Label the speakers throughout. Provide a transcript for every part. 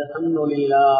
Speaker 1: الحمد لله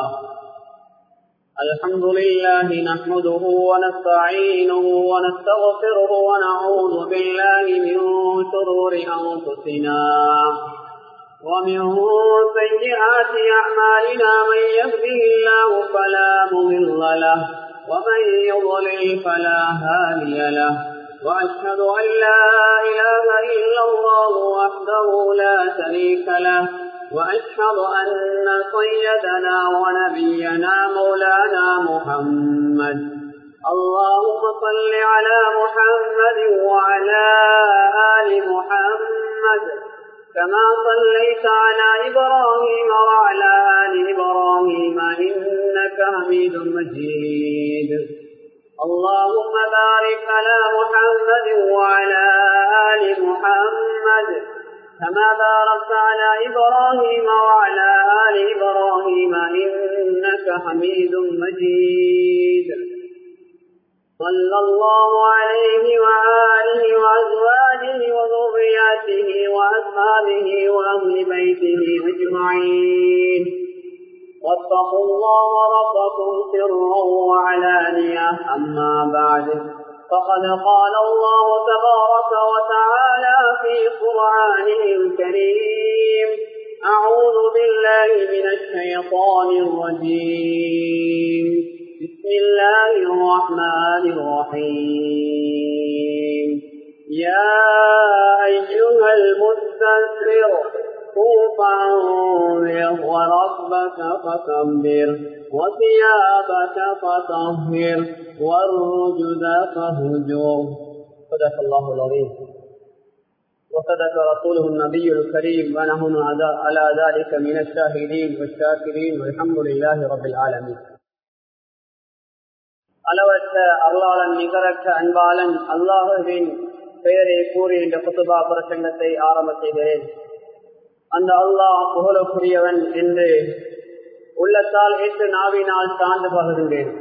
Speaker 1: الحمد لله نحمده ونستعينه ونستغفره ونعوذ بالله من شرور أنفسنا ومن سيئات أعمالنا من يهده الله فلا مضل له ومن يضلل فلا هادي له وأشهد أن لا إله إلا الله وحده لا شريك له وأشهد أن سيدنا ونبينا مولانا محمد اللهم صل على محمد وعلى آل محمد كما صليت على إبراهيم وعلى آل إبراهيم إنك حميد مجيد اللهم بارك على محمد وعلى آل محمد كما باركت على إبراهيم وعلى آل إبراهيم إنك حميد مجيد صلى الله عليه وآله وأزواجه وذرياته وأصحابه وأهل بيته أجمعين واتقوا الله ربكم سرا وعلانية أما بعد فقد قال الله تبارك وتعالى في قرآنه الكريم أعوذ بالله من الشيطان الرجيم بسم الله الرحمن الرحيم يا أيها المستسر قم فانذر وربك فكبر وثيابك فطهر والرجز فهجر صدق الله العظيم وصدق رسوله النبي الكريم ونحن على ذلك من الشاهدين والشاكرين والحمد لله رب العالمين அளவற்ற அருளாளன் நிகரற்ற அன்பாளன் அல்லாஹுவின் பெயரை கூறி இந்த குத்துபா பிரசங்கத்தை ஆரம்ப செய்கிறேன் அந்த அல்லாஹ் புகழக்கூடியவன் என்று உள்ளத்தால் ஏற்று நாவினால் சார்ந்து பகிர்ந்தேன்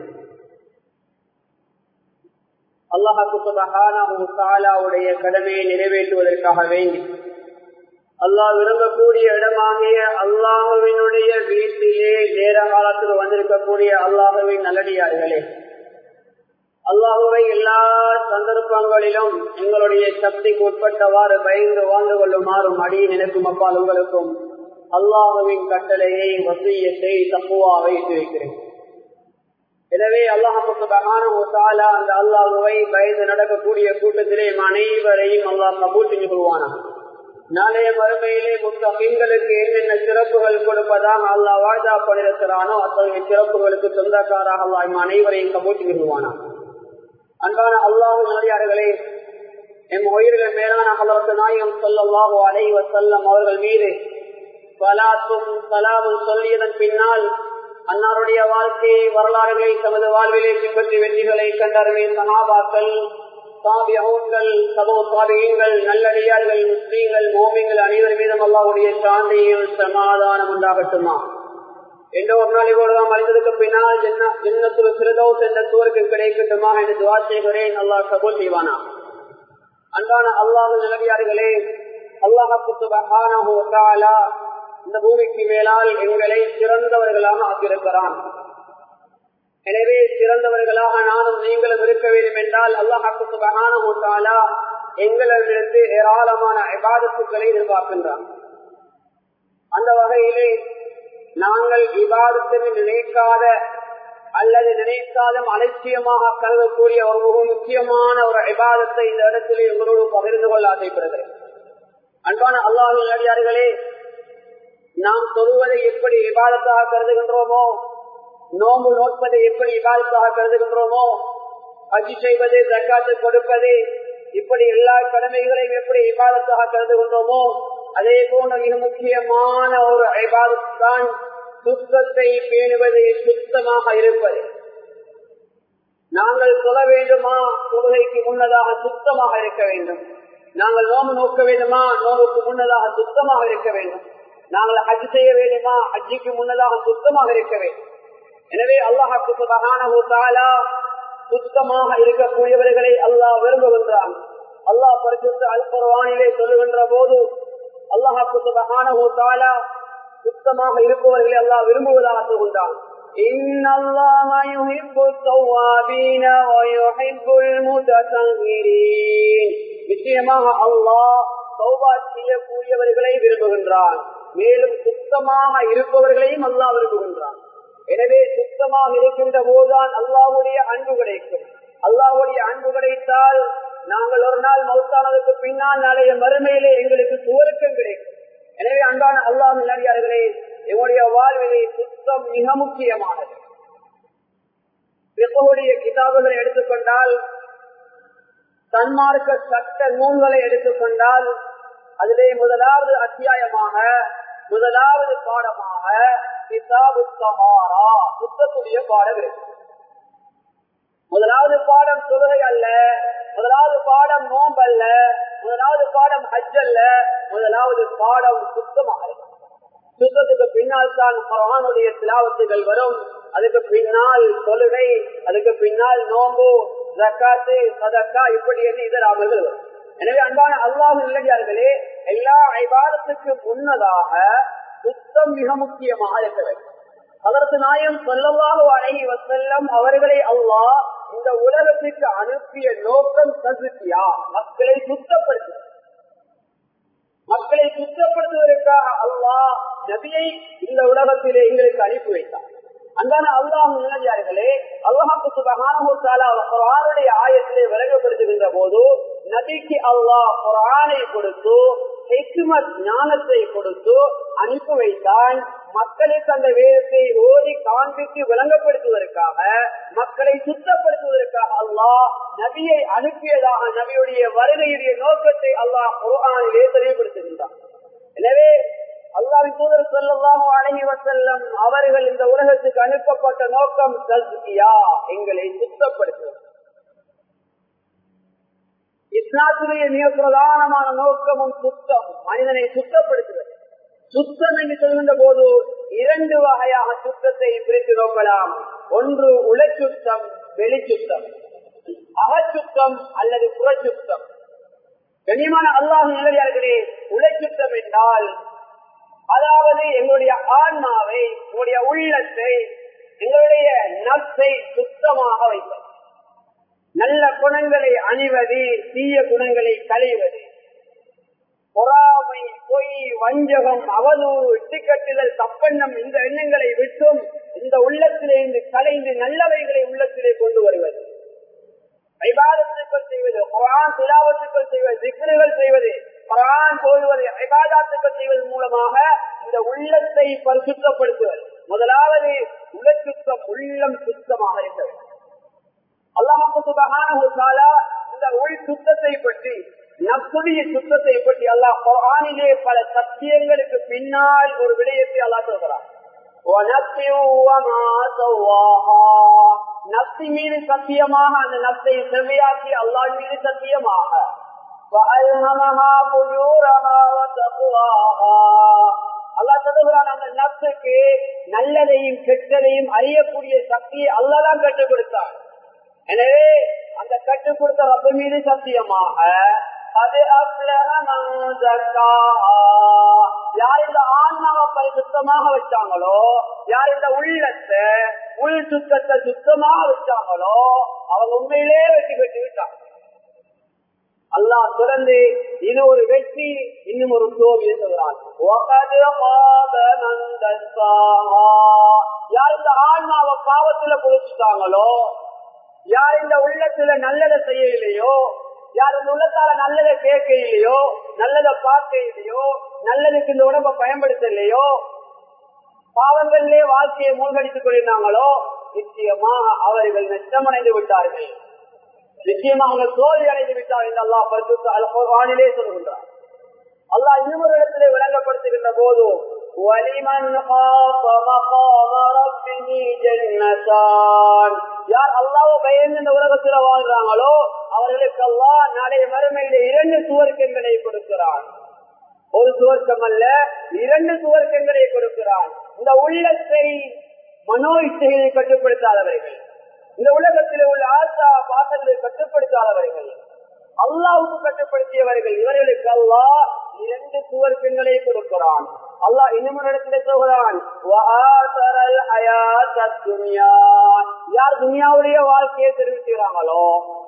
Speaker 1: அல்லாஹாலாவுடைய கடமையை நிறைவேற்றுவதற்காக வேண்டி அல்லாஹ் விரும்பக்கூடிய இடமாகிய அல்லாஹுவினுடைய வீட்டிலே நேர காலத்தில் வந்திருக்கக்கூடிய அல்லாஹுவின் நல்லடியார்களே அல்லாஹுவை எல்லா சந்தர்ப்பங்களிலும் எங்களுடைய சக்திக்கு உட்பட்டவாறு பயந்து வாழ்ந்து கொள்ளுமாறும் அடி நினைக்கும் அப்பால் உங்களுக்கும் அல்லாஹுவின் கட்டளையை வசியத்தை தப்புவா வைத்து வைக்கிறேன் எனவே அல்லாஹால அந்த அல்லாஹுவை பயந்து நடக்கக்கூடிய கூட்டத்திலே அனைவரையும் அல்லாஹ் கபூல் செஞ்சு கொள்வானா நாளைய மறுமையிலே முத்தகங்களுக்கு என்னென்ன சிறப்புகள் கொடுப்பதாக அல்லாஹ் வாழ்தா பண்ணிருக்கிறானோ அத்தகைய சிறப்புகளுக்கு சொந்தக்காராக அல்லாஹ் அனைவரையும் கபூல் செஞ்சு கொள்வானா அன்பான அல்லாஹு நல்லியார்களே எம் உயிர்கள் மேலான அவரது நாயகம் சொல்லல்லாஹோ அலைவ செல்லம் அவர்கள் மீது பலாத்தும் சலாமும் சொல்லியதன் பின்னால் அன்னாருடைய வாழ்க்கை வரலாறுகளை தமது வாழ்விலே பின்பற்றி வெற்றிகளை கண்டறிவே சகாபாக்கள் சாபியகங்கள் சபோ சாபியங்கள் நல்லடியார்கள் முஸ்லீம்கள் மோமிங்கள் அனைவர் மீதும் அல்லாவுடைய சாந்தியில் சமாதானம் உண்டாகட்டுமா என்ற ஒரு நாள் இவ்வளவு மனிதனுக்கு பின்னால் ஜன்னத்தில் சிறுதோஸ் என்ற சூருக்கு கிடைக்கட்டுமா என்று துவா செய்கிறேன் அல்லாஹ் கபூல் செய்வானா அன்பான அல்லாஹ் நிலவியார்களே அல்லாஹாலா இந்த பூமிக்கு மேலால் எங்களை சிறந்தவர்களாக ஆக்கியிருக்கிறான் எனவே சிறந்தவர்களாக நானும் நீங்களும் இருக்க வேண்டும் என்றால் அல்லாஹாலா எங்களிடத்து ஏராளமான விவாதத்துக்களை எதிர்பார்க்கின்றான் அந்த வகையிலே நாங்கள் விவாதத்தில் நினைக்காத அல்லது நினைக்காத அலட்சியமாக கருதக்கூடிய ஒரு மிக முக்கியமான ஒரு விவாதத்தை இந்த இடத்திலே உங்களோடு பகிர்ந்து கொள்ள ஆசைப்படுகிறேன் அன்பான அல்லாஹு அடியார்களே நாம் சொல்வதை எப்படி விவாதத்தாக கருதுகின்றோமோ நோம்பு நோட்பதை எப்படி விவாதத்தாக கருதுகின்றோமோ அஜி செய்வது தக்காத்து கொடுப்பது இப்படி எல்லா கடமைகளையும் எப்படி விவாதத்தாக கருதுகின்றோமோ அதே போன்ற மிக முக்கியமான ஒரு ஐபாதத்தான் சுத்தத்தை பேணுவது சுத்தமாக இருப்பது நாங்கள் சொல்ல வேண்டுமா தொழுகைக்கு முன்னதாக சுத்தமாக இருக்க வேண்டும் நாங்கள் நோம்பு நோக்க வேண்டுமா நோம்புக்கு முன்னதாக சுத்தமாக இருக்க வேண்டும் நாங்கள் ஹஜ் செய்ய வேண்டுமா ஹஜ்ஜிக்கு முன்னதாக சுத்தமாக இருக்க வேண்டும் எனவே அல்லாஹாக்கு சுபகான சுத்தமாக இருக்கக்கூடியவர்களை அல்லாஹ் விரும்புகின்றான் அல்லாஹ் பரிசுத்த அல்பர்வானிலே சொல்லுகின்ற போது அல்லாஹாக்கு சுபகான சுத்தமாக இருப்பவர்களை அல்லாஹ் விரும்புவதாக சொல்கின்றான் إن الله يحب التوابين ويحب المتطهرين நிச்சயமாக அல்லாஹ் தௌபா செய்யக்கூடியவர்களை விரும்புகின்றான் மேலும் சுத்தமாக இருப்பவர்களையும் அல்லாஹ் விரும்புகின்றான் எனவே சுத்தமாக இருக்கின்ற போதுதான் அல்லாஹுடைய அன்பு கிடைக்கும் அல்லாஹுடைய அன்பு கிடைத்தால் நாங்கள் ஒரு நாள் மௌத்தானதுக்கு பின்னால் நாளைய மறுமையிலே எங்களுக்கு சுவருக்கம் கிடைக்கும் எனவே அன்பான அல்லாஹ் நடிகார்களே எங்களுடைய வாழ்விலே சுத்தம் மிக முக்கியமானது பிறகுடைய கிதாபுகளை எடுத்துக்கொண்டால் தன்மார்க்க சட்ட நூல்களை எடுத்துக்கொண்டால் அதிலே முதலாவது அத்தியாயமாக முதலாவது பாடமாக கிதாபு சஹாரா சுத்தத்துடைய பாடம் இருக்கு முதலாவது பாடம் தொழுகை அல்ல முதலாவது பாடம் நோம்பு அல்ல முதலாவது பாடம் ஹஜ் அல்ல முதலாவது பாடம் சுத்தமாக இருக்கு சுத்தத்துக்கு பின்னால் தான் குரானுடைய திலாவத்துகள் வரும் அதுக்கு பின்னால் தொழுகை அதுக்கு பின்னால் நோம்பு ஜக்காத்து சதக்கா இப்படி என்று இதர அமல்கள் வரும் எனவே அன்பான அல்லாஹ் நிலையார்களே எல்லா ஐபாதத்துக்கு முன்னதாக சுத்தம் மிக முக்கியமாக இருக்க வேண்டும் அதற்கு நாயம் சொல்லவாக அழகி வசல்லம் அவர்களை அல்லாஹ் இந்த உலகத்திற்கு அனுப்பிய நோக்கம் சதுத்தியா மக்களை சுத்தப்படுத்த மக்களை சுத்தப்படுத்துவதற்காக அல்லாஹ் நபியை இந்த உலகத்திலே எங்களுக்கு அனுப்பி வைத்தார் அன்பான அல்லாஹ் நிலையார்களே அல்லாஹாக்கு குரானுடைய ஆயத்திலே விலகப்படுத்துகின்ற போது நபிக்கு அல்லாஹ் குரானை கொடுத்து ஹெக்மத் ஞானத்தை கொடுத்து அனுப்பி வைத்தான் மக்களுக்கு அந்த வேதத்தை ஓதி காண்பித்து விளங்கப்படுத்துவதற்காக மக்களை சுத்தப்படுத்துவதற்காக அல்லாஹ் நபியை அனுப்பியதாக நபியுடைய வருகையுடைய நோக்கத்தை அல்லாஹ் குரானிலே தெளிவுபடுத்துகின்றான் எனவே அல்லாவின் தூதர் சொல்லலாம் அழகி வசல்லம் அவர்கள் இந்த உலகத்துக்கு அனுப்பப்பட்ட நோக்கம் சஸ்கியா எங்களை சுத்தப்படுத்துவது இஸ்லாத்துடைய மிக பிரதானமான நோக்கமும் சுத்தம் மனிதனை சுத்தப்படுத்துவது சுத்தம் என்று சொல்கின்ற போது இரண்டு வகையாக சுத்தத்தை பிரித்து நோக்கலாம் ஒன்று உழைச்சுத்தம் வெளிச்சுத்தம் அகச்சுத்தம் அல்லது புறச்சுத்தம் கண்ணியமான அல்லாஹ் நிலையார்களே உழைச்சுத்தம் என்றால் அதாவது எங்களுடைய ஆன்மாவை எங்களுடைய உள்ளத்தை எங்களுடைய நத்தை சுத்தமாக வைப்பது நல்ல குணங்களை அணிவது தீய குணங்களை களைவது பொறாமை பொய் வஞ்சகம் அவதூறு இட்டுக்கட்டுதல் தப்பெண்ணம் இந்த எண்ணங்களை விட்டும் இந்த உள்ளத்திலே இருந்து கலைந்து நல்லவைகளை உள்ளத்திலே கொண்டு வருவது ஐபாதத்துக்கள் செய்வது குரான் துலாவத்துக்கள் செய்வது திக்ருகள் செய்வது குரான் போடுவது ஐபாதாத்துக்கள் செய்வதன் மூலமாக இந்த உள்ளத்தை பரிசுத்தப்படுத்துவது முதலாவது உலச்சுத்தம் உள்ளம் சுத்தமாக இருக்க வேண்டும் அல்லாஹால இந்த உள் சுத்தத்தை பற்றி நப்புடைய சுத்தத்தை பற்றி அல்லாஹ் குரானிலே பல சத்தியங்களுக்கு பின்னால் ஒரு விடயத்தை அல்லாஹ் சொல்கிறார் நப்சி மீது சத்தியமாக அந்த நப்சை செவ்வையாக்கி அல்லாஹ் மீது சத்தியமாக அல்லா சொல்லுகிறான் அந்த நப்சுக்கு நல்லதையும் கெட்டதையும் அறியக்கூடிய சக்தியை அல்லாதான் கற்றுக் கொடுத்தார் எனவே அந்த கற்றுக் கொடுத்த ரப்ப மீது சத்தியமாக அது யார் இந்த ஆன்மாவை பரிசுத்தமாக வச்சாங்களோ யார் இந்த உள்ளத்தை உள் சுத்தத்தை சுத்தமாக வச்சாங்களோ அவங்க உண்மையிலே வெற்றி பெற்று விட்டாங்க அல்லாஹ் திறந்து இது ஒரு வெற்றி இன்னும் ஒரு தோல்வி சொல்றான் யார் இந்த ஆன்மாவை பாவத்துல குளிச்சுட்டாங்களோ யார் இந்த உள்ளத்துல நல்லதை செய்யலையோ யார் இந்த உள்ளத்தால நல்லதை கேட்க இல்லையோ நல்லதை பார்க்க இல்லையோ நல்லதுக்கு இந்த உடம்ப பயன்படுத்தலையோ பாவங்களிலே வாழ்க்கையை மூழ்கடித்துக் கொண்டிருந்தாங்களோ நிச்சயமாக அவர்கள் நஷ்டமடைந்து விட்டார்கள் நிச்சயமா அவங்க தோல்வி அடைந்து விட்டார் என்று அல்லா பரிசுத்தானிலே சொல்கின்றார் அல்லாஹ் இன்னொரு இடத்திலே விளங்கப்படுத்துகின்ற போது யார் அல்லாவ பயந்து இந்த உலகத்தில் வாழ்றாங்களோ அவர்களுக்கு அல்லா நாளைய மறுமையில இரண்டு சுவர்க்கங்களை கொடுக்கிறான் ஒரு சுவர்க்கம் அல்ல இரண்டு சுவர்க்கங்களை கொடுக்கிறான் இந்த உள்ளத்தை மனோ இச்சையை கட்டுப்படுத்தாதவர்கள் இந்த உலகத்தில் உள்ள ஆசா பாசங்களை கட்டுப்படுத்தாதவர்கள் அல்லாவுக்கு கட்டுப்படுத்தியவர்கள் இவர்களுக்கு அல்லா இரண்டு சுவர்க்கங்களை கொடுக்கிறான் அல்லாஹ் இன்னும் இடத்துல சொல்கிறான் யார் துனியாவுடைய வாழ்க்கையை தெரிவிக்கிறாங்களோ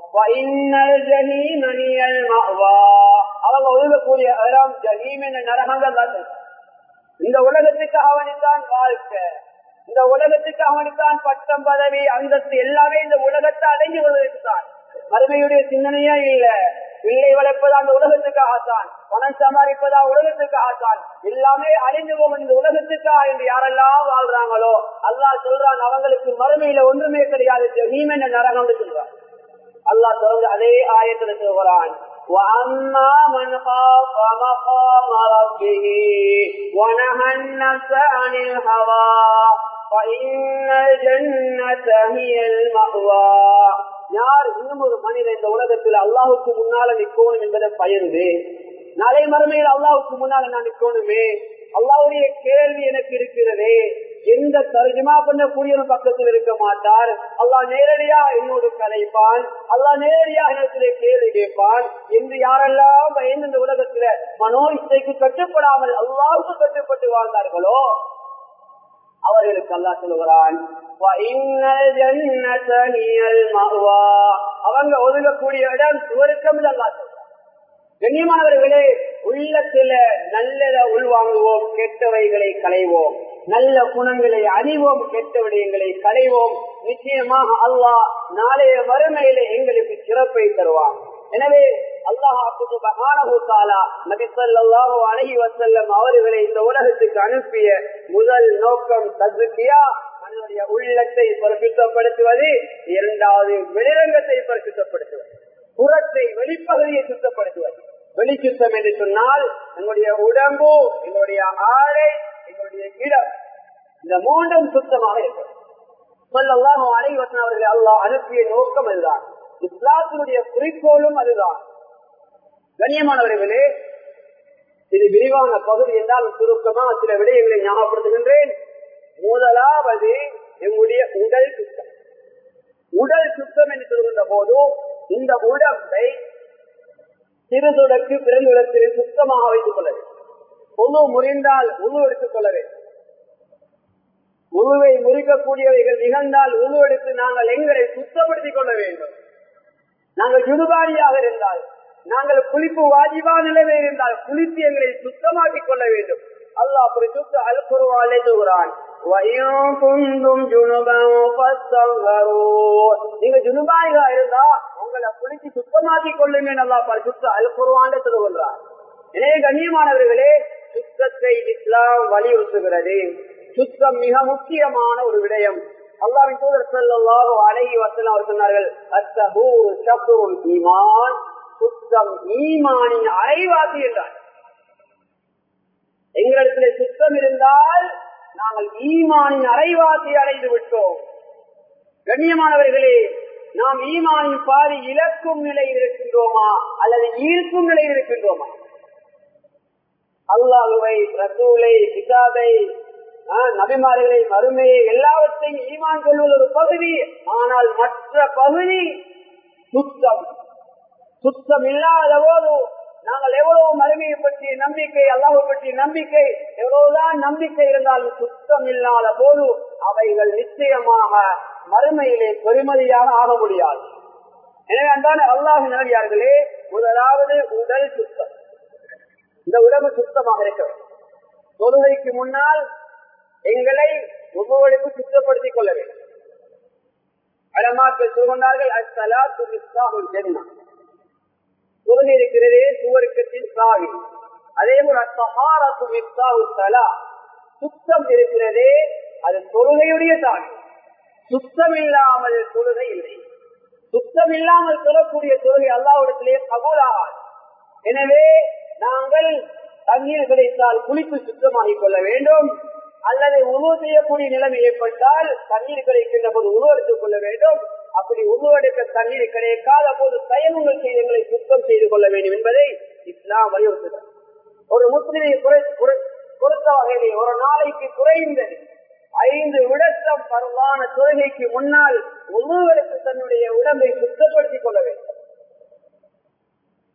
Speaker 1: அவங்க ஒழுகக்கூடிய இடம் ஜஹீம் என்ற நரகங்கள் தான் இந்த உலகத்துக்கு அவனித்தான் வாழ்க்கை இந்த உலகத்துக்கு அவனுக்கான் பட்டம் பதவி அந்தஸ்து எல்லாமே இந்த உலகத்தை அடைஞ்சு கொள்வதற்குத்தான் மறுமையுடைய சிந்தனையே இல்ல பிள்ளை வளர்ப்பதா அந்த உலகத்துக்கு ஆசான் பணம் சம்பாதிப்பதா உலகத்துக்கு ஆசான் எல்லாமே அழிந்து போகும் இந்த உலகத்துக்கா என்று யாரெல்லாம் வாழ்றாங்களோ அல்லாஹ் சொல்றான் அவங்களுக்கு மறுமையில ஒன்றுமே கிடையாது ஜஹீம் என்ற நரகம் சொல்றான் அல்லாஹ் தொடர்ந்து அதே ஆயத்தில் சொல்கிறான் وأما من خاف مقام ربه ونهى النفس عن الهوى فإن الجنة هي المأوى யார் இன்னும் ஒரு மனிதன் இந்த உலகத்தில் அல்லாஹுக்கு முன்னால நிற்கணும் என்பதை பயந்து நாளை மறுமையில் அல்லாஹுக்கு முன்னால நான் நிற்கணுமே அல்லாவுடைய கேள்வி எனக்கு இருக்கிறதே எந்த தர்ஜமா பண்ணக்கூடிய பக்கத்தில் இருக்க மாட்டார் அல்லாஹ் நேரடியா என்னோடு கலைப்பான் அல்லாஹ் நேரடியா இடத்திலே கேள்வி கேட்பான் என்று யாரெல்லாம் பயந்து இந்த உலகத்துல மனோ இசைக்கு கட்டுப்படாமல் அல்லாவுக்கு கட்டுப்பட்டு வாழ்ந்தார்களோ அவர்களுக்கு அல்லா சொல்லுகிறான் அவங்க ஒதுங்கக்கூடிய இடம் சுவருக்கம் அல்லா கண்ணியமானவர்களே உள்ளத்துல நல்லத உள்வாங்குவோம் கெட்டவைகளை களைவோம் நல்ல குணங்களை அணிவோம் கெட்ட விடயங்களை களைவோம் நிச்சயமாக அல்லாஹ் நாளைய வறுமையில எங்களுக்கு சிறப்பை தருவான் எனவே அழகி வசல்லம் அவர்களை இந்த உலகத்துக்கு அனுப்பிய முதல் நோக்கம் தகுதியா தன்னுடைய உள்ளத்தை பரிசுத்தப்படுத்துவது இரண்டாவது வெளிரங்கத்தை பரிசுத்தப்படுத்துவது புறத்தை வெளிப்பகுதியை சுத்தப்படுத்துவது வெளிச்சுத்தம் என்று சொன்னால் எங்களுடைய உடம்பு எங்களுடைய ஆடை எங்களுடைய இடம் இந்த மூன்றும் சுத்தமாக இருக்கும் சொல்லலாம் அனைவசன் அவர்களை அல்லாஹ் அனுப்பிய நோக்கம் அதுதான் இஸ்லாத்தினுடைய குறிக்கோளும் அதுதான் கண்ணியமானவர்களே இது விரிவான பகுதி என்றால் சுருக்கமா சில விடயங்களை ஞாபகப்படுத்துகின்றேன் முதலாவது எங்களுடைய உடல் சுத்தம் உடல் சுத்தம் என்று சொல்கின்ற போது இந்த உடம்பை சிறுதுடக்கு பிறந்துடத்தில் சுத்தமாக வைத்துக் கொள்ள வேண்டும் உணவு முறிந்தால் உணவு எடுத்துக் கொள்ள வேண்டும் உருவை முறிக்கக்கூடியவைகள் நிகழ்ந்தால் உணவு எடுத்து நாங்கள் எங்களை சுத்தப்படுத்திக் கொள்ள வேண்டும் நாங்கள் ஜுடுபாரியாக இருந்தால் நாங்கள் குளிப்பு வாஜிபா நிலைமை இருந்தால் குளித்து எங்களை சுத்தமாக்கிக் கொள்ள வேண்டும் அல்லாஹ் அப்படி சுத்த அல் குருவாலே சொல்கிறான் நீங்க ஜுனுபாயிகா இருந்தா உங்களை குளிச்சு சுத்தமாக்கிக் கொள்ளுங்க நல்லா சுத்த அல் குருவான் சொல்லுகின்றார் எனவே கண்ணியமானவர்களே சுத்தத்தை இஸ்லாம் வலியுறுத்துகிறது சுத்தம் மிக முக்கியமான ஒரு விடயம் அல்லாவின் தூதர் செல்லாஹோ அழகி வசனம் அவர் சொன்னார்கள் அத்தபூர் ஷப்ருல் ஈமான் சுத்தம் ஈமானின் அரைவாசி என்றார் எங்களிடத்துல சுத்தம் இருந்தால் நாங்கள் ஈமானின் அரைவாசி அடைந்து விட்டோம் கண்ணியமானவர்களே நாம் ஈமானின் பாதி இழக்கும் நிலையில் இருக்கின்றோமா அல்லது ஈர்க்கும் நிலையில் இருக்கின்றோமா அல்லாஹுவை ரசூலை கிதாபை நபிமார்களை மறுமையை எல்லாவற்றையும் ஈமான் கொள்வது ஒரு பகுதி ஆனால் மற்ற பகுதி சுத்தம் சுத்தம் இல்லாத போது நாங்கள் எவ்வளவு மறுமையை பற்றிய நம்பிக்கை அல்லாஹை பற்றிய நம்பிக்கை எவ்வளவுதான் நம்பிக்கை இருந்தாலும் சுத்தம் இல்லாத போது அவைகள் நிச்சயமாக மறுமையிலே பெருமதியாக ஆக முடியாது எனவே அன்றான அல்லாஹ் நேடியார்களே முதலாவது உடல் சுத்தம் இந்த உடம்பு சுத்தமாக இருக்க வேண்டும் தொழுகைக்கு முன்னால் எங்களை ஒவ்வொருக்கு சுத்தப்படுத்திக் கொள்ள வேண்டும் அலமாக்கள் சொல்கின்றார்கள் தொழுகை இருக்கிறதே சுவருக்கத்தின் சாவி அதே போல சுத்தம் இருக்கிறதே அது தொழுகையுடைய சாவி சுத்தம் இல்லாமல் தொழுகை இல்லை சுத்தம் இல்லாமல் சொல்லக்கூடிய தொழுகை அல்லாவிடத்திலே கபூலாகாது எனவே நாங்கள் தண்ணீர் கிடைத்தால் குளித்து சுத்தமாகிக் கொள்ள வேண்டும் அல்லது உணவு செய்யக்கூடிய நிலைமை ஏற்பட்டால் தண்ணீர் கிடைக்கின்ற போது உணவு எடுத்துக் கொள்ள வேண்டும் அப்படி உணவு எடுக்க தண்ணீர் கிடைக்காத போது தயமுங்கள் செய்து எங்களை சுத்தம் செய்து கொள்ள வேண்டும் என்பதை இஸ்லாம் வலியுறுத்துகிறார் ஒரு முஸ்லிமை பொறுத்த வகையிலே ஒரு நாளைக்கு குறைந்தது ஐந்து விடத்தம் பருவான தொழுகைக்கு முன்னால் உணவுகளுக்கு தன்னுடைய உடம்பை சுத்தப்படுத்திக் கொள்ள வேண்டும்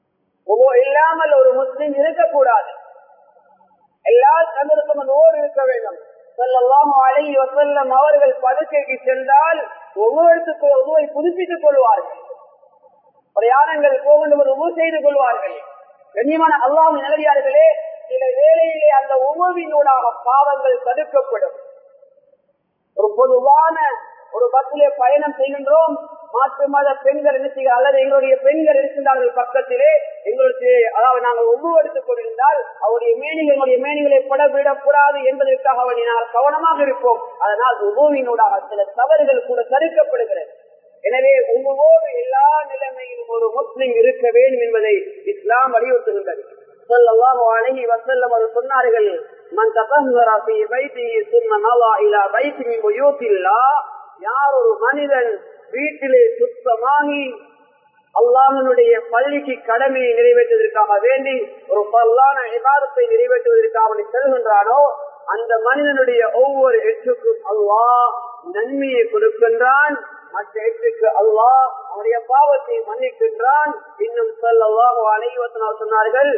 Speaker 1: ஒவ்வொரு இல்லாமல் ஒரு முஸ்லிம் இருக்கக்கூடாது எல்லா சந்தர்ப்பமும் ஓர் இருக்க வேண்டும் சொல்லலாம் அழகி வசல்லம் அவர்கள் படுக்கைக்கு சென்றால் ஒவ்வொருத்துக்கு ஒவ்வொரு புதுப்பித்துக் கொள்வார்கள் பிரயாணங்கள் போகின்ற உணவு செய்து கொள்வார்கள் கண்ணியமான அல்லாஹ் நிலவியார்களே சில வேளையிலே அந்த உணவினூடாக பாவங்கள் தடுக்கப்படும் ஒரு பொதுவான ஒரு பஸ்ஸிலே பயணம் செய்கின்றோம் மாற்று மத பெண்கள் என்ன அல்லது எங்களுடைய பெண்கள் இருக்கின்றார்கள் பக்கத்திலே எங்களுக்கு அதாவது நாங்கள் ஒவ்வொரு எடுத்துக் கொண்டிருந்தால் அவருடைய மேனிகள் எங்களுடைய மேனிகளை படவிடக்கூடாது என்பதற்காக அவனை நாங்கள் கவனமாக இருப்போம் அதனால் உணவினூடாக சில தவறுகள் கூட தடுக்கப்படுகிறது எனவே உங்களோடு எல்லா நிலைமையிலும் ஒரு முஸ்லிம் இருக்க வேண்டும் என்பதை இஸ்லாம் வலியுறுத்துகின்றது சொல்லலாம் அழகி வசல்லம் அவர் சொன்னார்கள் மன் தபங்கரா ஃபீ பைத்திஹி சும்ம நலா இலா பைத்தி மின் புயூத்தில்லாஹ் யார் ஒரு மனிதன் வீட்டிலே சுத்தமாகி அல்லாஹனுடைய பள்ளிக்கு கடமையை நிறைவேற்றுவதற்காக வேண்டி ஒரு பல்லான விவாதத்தை நிறைவேற்றுவதற்காக அவனை செல்கின்றானோ அந்த மனிதனுடைய ஒவ்வொரு எட்டுக்கும் அல்லாஹ் நன்மையை கொடுக்கின்றான் மற்ற எட்டுக்கு அல்லாஹ் அவனுடைய பாவத்தை மன்னிக்கின்றான் இன்னும் சொல்லவாக அனைவத்தினால் சொன்னார்கள்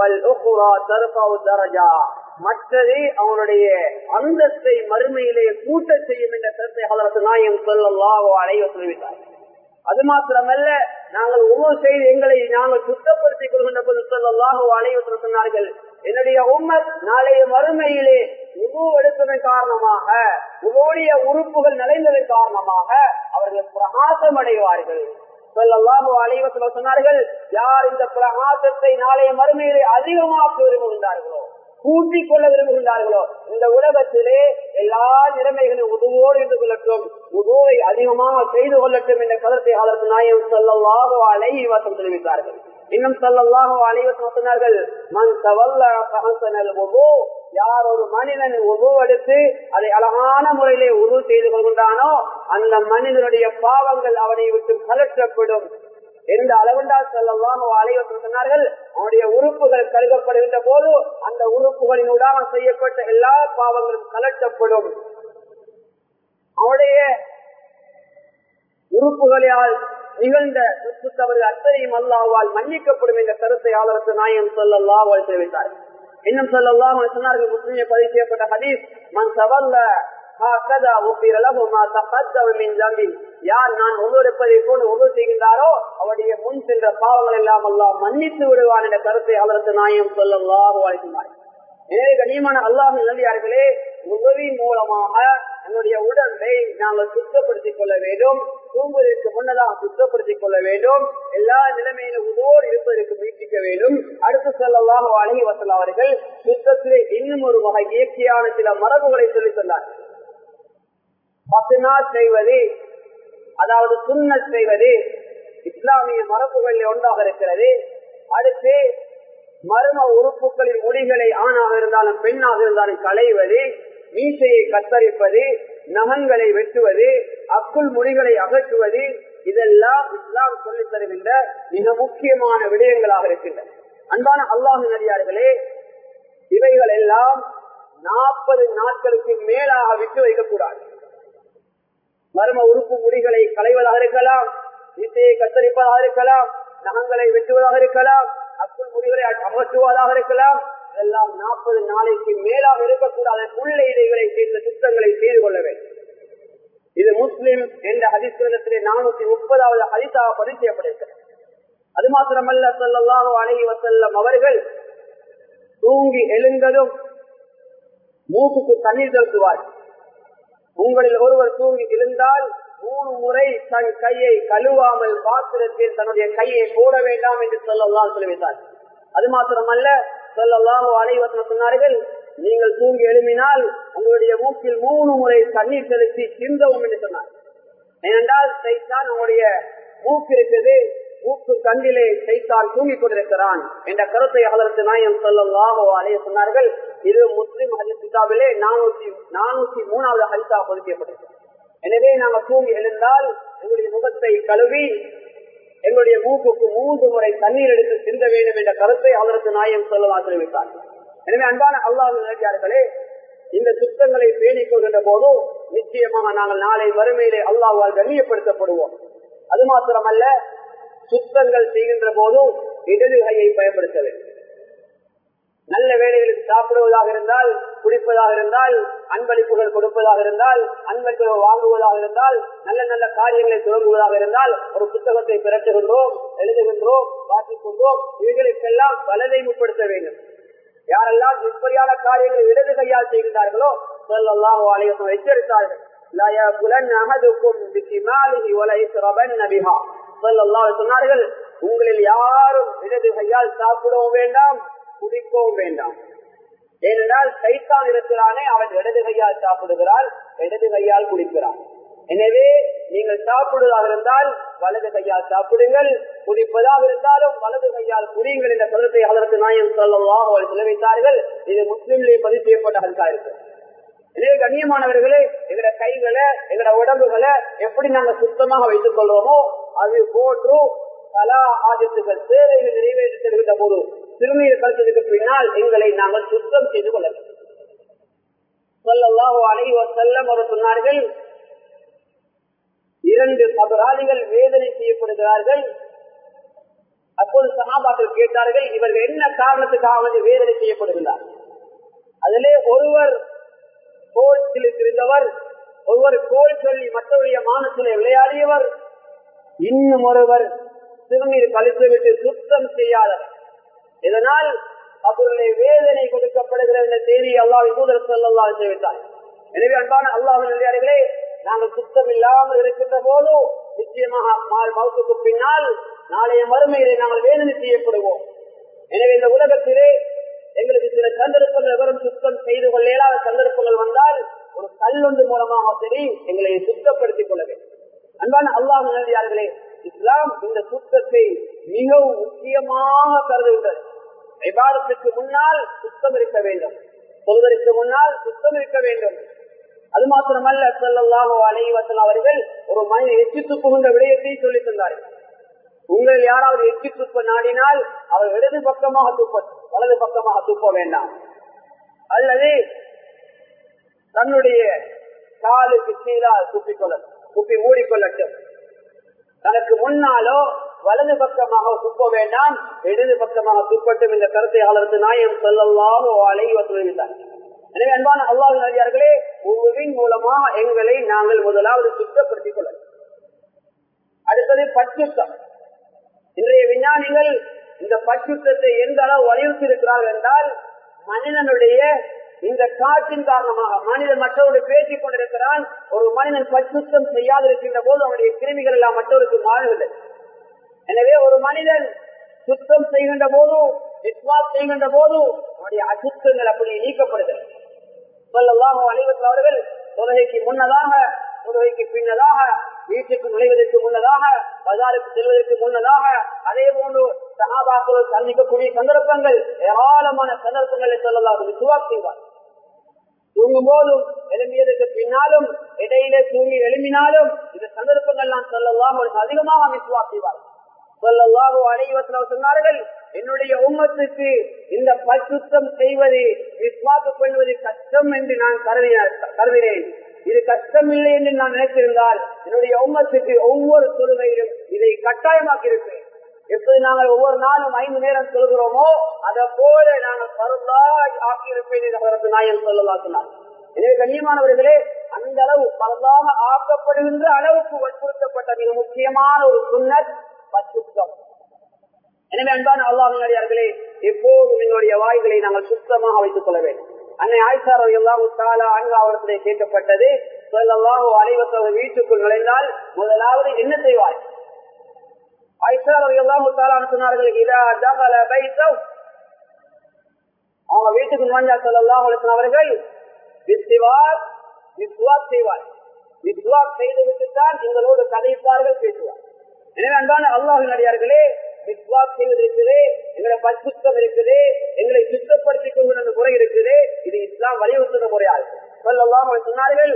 Speaker 1: மற்றது அவனுடைய அந்தஸ்தை மறுமையிலே கூட்ட செய்யும் என்ற கருத்தை ஹலரத்து நாயம் சொல்லல்லாஹோ அலைவ சொல்லிவிட்டார் அது மாத்திரமல்ல நாங்கள் ஒவ்வொரு செய்து எங்களை நாங்கள் சுத்தப்படுத்திக் கொள்கின்ற போது சொல்லல்லாஹோ அலைவ சொன்னார்கள் என்னுடைய உம்மர் நாளைய மறுமையிலே உணவு எடுத்ததன் காரணமாக உங்களுடைய உறுப்புகள் நிறைந்ததன் காரணமாக அவர்கள் பிரகாசம் அடைவார்கள் சொல்லல்லாஹோ அலைவத்துல சொன்னார்கள் யார் இந்த பிரகாசத்தை நாளைய மறுமையிலே அதிகமாக்க விரும்புகின்றார்களோ கூட்டிக் கொள்ள விரும்புகின்றார்களோ இந்த உலகத்திலே எல்லா நிலைமைகளும் உதவோடு இருந்து கொள்ளட்டும் உதவை அதிகமாக செய்து கொள்ளட்டும் என்ற கருத்தை அதற்கு நாயம் சொல்லவாக அலைஹி வசம் தெரிவித்தார்கள் இன்னும் சொல்லவாக அலைவசம் சொன்னார்கள் மண் தவல்ல சகசனல் உபோ யார் ஒரு மனிதன் உபு எடுத்து அதை அழகான முறையிலே உரு செய்து கொள்கின்றானோ அந்த மனிதனுடைய பாவங்கள் அவனை விட்டு கலற்றப்படும் எந்த அளவுண்டால் செல்லவாக அலைவசம் சொன்னார்கள் அவனுடைய உறுப்புகள் கருகப்படுகின்ற போது அந்த உறுப்புகளினூடாக செய்யப்பட்ட எல்லா பாவங்களும் கலட்டப்படும் அவனுடைய உறுப்புகளால் நிகழ்ந்த சுற்று தவறு அத்தனையும் அல்லாவால் மன்னிக்கப்படும் என்ற கருத்தை ஆளருக்கு நாயம் சொல்லல்லாவால் தெரிவித்தார் இன்னும் சொல்லலாம் சொன்னார்கள் முஸ்லிமை பதிவு செய்யப்பட்ட ஹதீஸ் மண் சவல்ல யார் நான் ஒவ்வொருப்பதை போன்று ஒவ்வொரு செய்கின்றாரோ அவருடைய முன் சென்ற பாவங்கள் எல்லாம் எல்லாம் மன்னித்து விடுவான் என்ற கருத்தை அவருக்கு நாயம் சொல்லல்லாக வாழ்த்தினார் எனவே கண்ணியமான அல்லாஹ் நல்லியார்களே உதவியின் மூலமாக என்னுடைய உடம்பை நாங்கள் சுத்தப்படுத்திக் கொள்ள வேண்டும் தூங்குவதற்கு முன்னதாக சுத்தப்படுத்திக் கொள்ள வேண்டும் எல்லா நிலைமையிலும் உதவோடு இருப்பதற்கு முயற்சிக்க வேண்டும் அடுத்து செல்லவாக அழகி வசல் அவர்கள் சுத்தத்திலே இன்னும் ஒரு வகை இயற்கையான சில மரபுகளை சொல்லி சொன்னார்கள் பசுனா செய்வது அதாவது சுண்ணல் செய்வது இஸ்லாமிய மரபுகளில் ஒன்றாக இருக்கிறது அடுத்து மர்ம உறுப்புகளின் முடிகளை ஆணாக இருந்தாலும் பெண்ணாக இருந்தாலும் களைவது மீசையை கத்தரிப்பது நகங்களை வெட்டுவது அக்குள் முடிகளை அகற்றுவது இதெல்லாம் இஸ்லாம் சொல்லித் தருகின்ற மிக முக்கியமான விடயங்களாக இருக்கின்றன அன்பான அல்லாஹு நடிகார்களே இவைகள் எல்லாம் நாற்பது நாட்களுக்கு மேலாக விட்டு வைக்கக்கூடாது மர்ம உறுப்பு முடிகளை களைவதாக இருக்கலாம் மீசையை கத்தரிப்பதாக இருக்கலாம் நகங்களை வெட்டுவதாக இருக்கலாம் அக்குள் முடிகளை அகற்றுவதாக இருக்கலாம் இதெல்லாம் நாற்பது நாளைக்கு மேலாக இருக்கக்கூடாத புள்ள இடைகளை சேர்ந்த சுத்தங்களை செய்து கொள்ள வேண்டும் இது முஸ்லிம் என்ற ஹதிஸ்திரத்திலே நானூத்தி முப்பதாவது ஹதிசாக பதிவு செய்யப்பட்டிருக்கிறது அது மாத்திரமல்ல சொல்லல்லாஹோ அழகி வசல்லம் அவர்கள் தூங்கி எழுந்ததும் மூக்குக்கு தண்ணீர் செலுத்துவார் உங்களில் ஒருவர் தூங்கி எழுந்தால் மூணு முறை தன் கையை கழுவாமல் பாத்திரத்தில் தன்னுடைய கையை போட வேண்டாம் என்று சொல்லலாம் சொல்லிவிட்டார் அது மாத்திரமல்ல சொல்லலாம் அனைவசனம் சொன்னார்கள் நீங்கள் தூங்கி எழுப்பினால் உங்களுடைய மூக்கில் மூணு முறை தண்ணீர் செலுத்தி சிந்தவும் என்று சொன்னார் ஏனென்றால் சைத்தான் உங்களுடைய மூக்கு இருக்குது மூக்கு கண்டிலே சைத்தான் தூங்கிக் கொண்டிருக்கிறான் என்ற கருத்தை அதற்கு நாயம் சொல்லலாகோ அலைய சொன்னார்கள் இது முஸ்லிம் ஹஜி கிதாபிலே நானூத்தி நானூத்தி மூணாவது ஹரிசா பொதுக்கப்பட்டிருக்கிறது எனவே நாங்கள் தூங்கி எழுந்தால் எங்களுடைய முகத்தை கழுவி எங்களுடைய மூக்குக்கு மூன்று முறை தண்ணீர் எடுத்து சிந்த வேண்டும் என்ற கருத்தை அதற்கு நாயம் சொல்லவா தெரிவித்தார் எனவே அன்பான அல்லாஹ் நிலையார்களே இந்த சுத்தங்களை பேணிக் கொள்கின்ற போதும் நிச்சயமாக நாங்கள் நாளை வறுமையிலே அல்லாஹால் கண்ணியப்படுத்தப்படுவோம் அது மாத்திரமல்ல சுத்தங்கள் செய்கின்ற போதும் இடது கையை பயன்படுத்த வேண்டும் நல்ல வேலைகளுக்கு சாப்பிடுவதாக இருந்தால் குடிப்பதாக இருந்தால் அன்பளிப்புகள் கொடுப்பதாக இருந்தால் அன்பளிப்புகள் வாங்குவதாக இருந்தால் நல்ல நல்ல காரியங்களை துவங்குவதாக இருந்தால் ஒரு புத்தகத்தை பிறட்டுகின்றோம் எழுதுகின்றோம் வாசிக்கின்றோம் இவைகளுக்கெல்லாம் வலதை முற்படுத்த வேண்டும் யாரெல்லாம் இப்படியான காரியங்களை இடது கையால் செய்கிறார்களோ சொல்லலாம் அலையம் எச்சரித்தார்கள் சொன்னார்கள் உங்களில் யாரும் இடது கையால் சாப்பிடவும் வேண்டாம் குடிக்கவும் வேண்டாம் ஏனென்றால் கைத்தான் இருக்கிறானே அவன் இடது கையால் சாப்பிடுகிறான் இடது கையால் குடிக்கிறான் எனவே நீங்கள் சாப்பிடுவதாக இருந்தால் வலது கையால் சாப்பிடுங்கள் குடிப்பதாக இருந்தாலும் வலது கையால் குடியுங்கள் என்ற கருத்தை அதற்கு நாயம் சொல்லலாம் அவர்கள் தெரிவித்தார்கள் இது முஸ்லிம்களே பதிவு செய்யப்பட்ட ஹல்கா இருக்கு எனவே கண்ணியமானவர்களே எங்கட கைகளை எங்கட உடம்புகளை எப்படி நாங்க சுத்தமாக வைத்துக் கொள்வோமோ அது போன்று கலா ஆதித்துகள் சேவைகள் நிறைவேற்றுகின்ற போது சிறுநீர் கழித்ததுக்கு பின்னால் எங்களை நாங்கள் சுத்தம் செய்து கொள்ள சொல்லல்லாஹோ அலைவ செல்லம் அவர் சொன்னார்கள் இரண்டு அபராதிகள் வேதனை செய்யப்படுகிறார்கள் அப்போது சகாபாக்கள் கேட்டார்கள் இவர்கள் என்ன காரணத்துக்காக வந்து வேதனை செய்யப்படுகிறார் அதிலே ஒருவர் கோல் இருந்தவர் ஒருவர் கோல் சொல்லி மற்றவருடைய மானத்திலே விளையாடியவர் இன்னும் ஒருவர் சிறுநீர் கழித்துவிட்டு சுத்தம் செய்யாதவர் இதனால் அவர்களுடைய வேதனை கொடுக்கப்படுகிற இந்த செய்தியை அல்லாஹ் தூதர் சொல்லல்லா செய்வித்தார் எனவே அன்பான அல்லாஹ் நிலையாளர்களே நாங்கள் சுத்தம் இல்லாமல் இருக்கின்ற போது நிச்சயமாக மௌத்துக்கு பின்னால் நாளைய மறுமையிலே நாங்கள் வேதனை செய்யப்படுவோம் எனவே இந்த உலகத்திலே எங்களுக்கு சில சந்தர்ப்பங்கள் வெறும் சுத்தம் செய்து கொள்ள இயலாத சந்தர்ப்பங்கள் வந்தால் ஒரு கல்லொன்று மூலமாக சரி எங்களை சுத்தப்படுத்திக் கொள்ள வேண்டும் அன்பான அல்லாஹ் நிலையாளர்களே இஸ்லாம் இந்த சுத்தத்தை மிகவும் முக்கியமாக கருதுகின்றது விவாதத்துக்கு முன்னால் சுத்தம் இருக்க வேண்டும் சொல்வதற்கு முன்னால் சுத்தம் இருக்க வேண்டும் அது மாத்திரமல்ல சொல்லல்லாஹோ அலைவசன் அவர்கள் ஒரு மனிதன் எச்சி துப்புகின்ற விடயத்தை சொல்லி தந்தார்கள் உங்கள் யாராவது எச்சி துப்ப நாடினால் அவர் இடது பக்கமாக துப்ப வலது பக்கமாக துப்ப வேண்டாம் அல்லது தன்னுடைய காலுக்கு கீழால் துப்பிக்கொள்ள துப்பி மூடிக்கொள்ளட்டும் தனக்கு முன்னாலோ வலது பக்கமாக துப்ப வேண்டாம் இடது பக்கமாக துப்பட்டும் இந்த கருத்தை அவருக்கு நாயம் சொல்லலாமோ அலைவ தெரிவித்தார் எனவே அன்பான அல்லாஹ் நடிகார்களே உங்களின் மூலமாக எங்களை நாங்கள் முதலாவது சுத்தப்படுத்திக் கொள்ள அடுத்தது பச்சுத்தம் இன்றைய விஞ்ஞானிகள் இந்த பச்சுத்தத்தை எந்த அளவு வலியுறுத்தி இருக்கிறார்கள் என்றால் மனிதனுடைய இந்த காற்றின் காரணமாக மனிதன் மற்றவருடைய பேசிக் கொண்டிருக்கிறான் ஒரு மனிதன் பச்சுத்தம் செய்யாதிருக்கின்ற போது அவனுடைய கிருமிகள் எல்லாம் மற்றவருக்கு மாறுகிறது எனவே ஒரு மனிதன் சுத்தம் செய்கின்ற போது விஸ்வாஸ் செய்கின்ற போது அவனுடைய அசுத்தங்கள் அப்படி நீக்கப்படுகிறது சொல்லலாம் அனைவரும் அவர்கள் தொழுகைக்கு முன்னதாக தொழுகைக்கு பின்னதாக வீட்டுக்கு நுழைவதற்கு முன்னதாக பஜாருக்கு செல்வதற்கு முன்னதாக அதே போன்று சகாபாக்கள் சந்திக்கக்கூடிய சந்தர்ப்பங்கள் ஏராளமான சந்தர்ப்பங்களை சொல்லலாம் விசுவாஸ் செய்வார் தூங்கும் போதும் எழும்பியதற்கு பின்னாலும் இடையிலே தூங்கி எழுப்பினாலும் இந்த சந்தர்ப்பங்கள் நான் சொல்லலாம் அதிகமாக விசுவாஸ் செய்வார் சொல்லல்லாஹோ அனைவத்தில் சொன்னார்கள் என்னுடைய உம்மத்துக்கு இந்த பசுத்தம் செய்வது விஸ்வாச பண்ணுவது கஷ்டம் என்று நான் கருதினேன் இது கஷ்டம் இல்லை என்று நான் நினைத்திருந்தால் என்னுடைய உம்மத்துக்கு ஒவ்வொரு தொழுகையிலும் இதை கட்டாயமாக்கி இருப்பேன் எப்படி நாங்கள் ஒவ்வொரு நாளும் ஐந்து நேரம் சொல்கிறோமோ அதை போல நாங்கள் பருந்தாய் ஆக்கியிருப்பேன் என்று நாயன் சொல்லலாம் சொன்னார் எனவே கண்ணியமானவர்களே அந்த அளவு பரதாக ஆக்கப்படுகின்ற அளவுக்கு வற்புறுத்தப்பட்ட மிக முக்கியமான ஒரு சுண்ணத் பச்சுத்தம் எனவே அன்பான அல்லாஹர்களே எப்போதும் எங்களுடைய வாய்களை நாங்கள் சுத்தமாக வைத்துக் கொள்ள வேண்டும் அன்னை ஆயிஷா எல்லாம் தாலா அங்கு அவர்களை கேட்கப்பட்டது சொல்லல்லாஹோ அனைவத்தோட வீட்டுக்குள் நுழைந்தால் முதலாவது என்ன செய்வாய் ஆயிஷா எல்லாம் தாலான்னு சொன்னார்கள் இதா தகல பைத்தவ் அவங்க வீட்டுக்கு நுழைஞ்சா சொல்லலாம் அவர்கள் விஸ்வாஸ் விஸ்வாஸ் செய்வார் விஸ்வாஸ் செய்து விட்டுத்தான் எங்களோடு கதைப்பார்கள் பேசுவார் எனவே அன்பான அல்லாஹின் அடியார்களே விஸ்வாஸ் செய்வது இருக்குது எங்களை பரிசுத்தம் இருக்குது எங்களை சுத்தப்படுத்திக் கொள்கிற முறை இருக்குது இது இஸ்லாம் வலியுறுத்துகிற முறையா இருக்கு சொல்லலாம் சொன்னார்கள்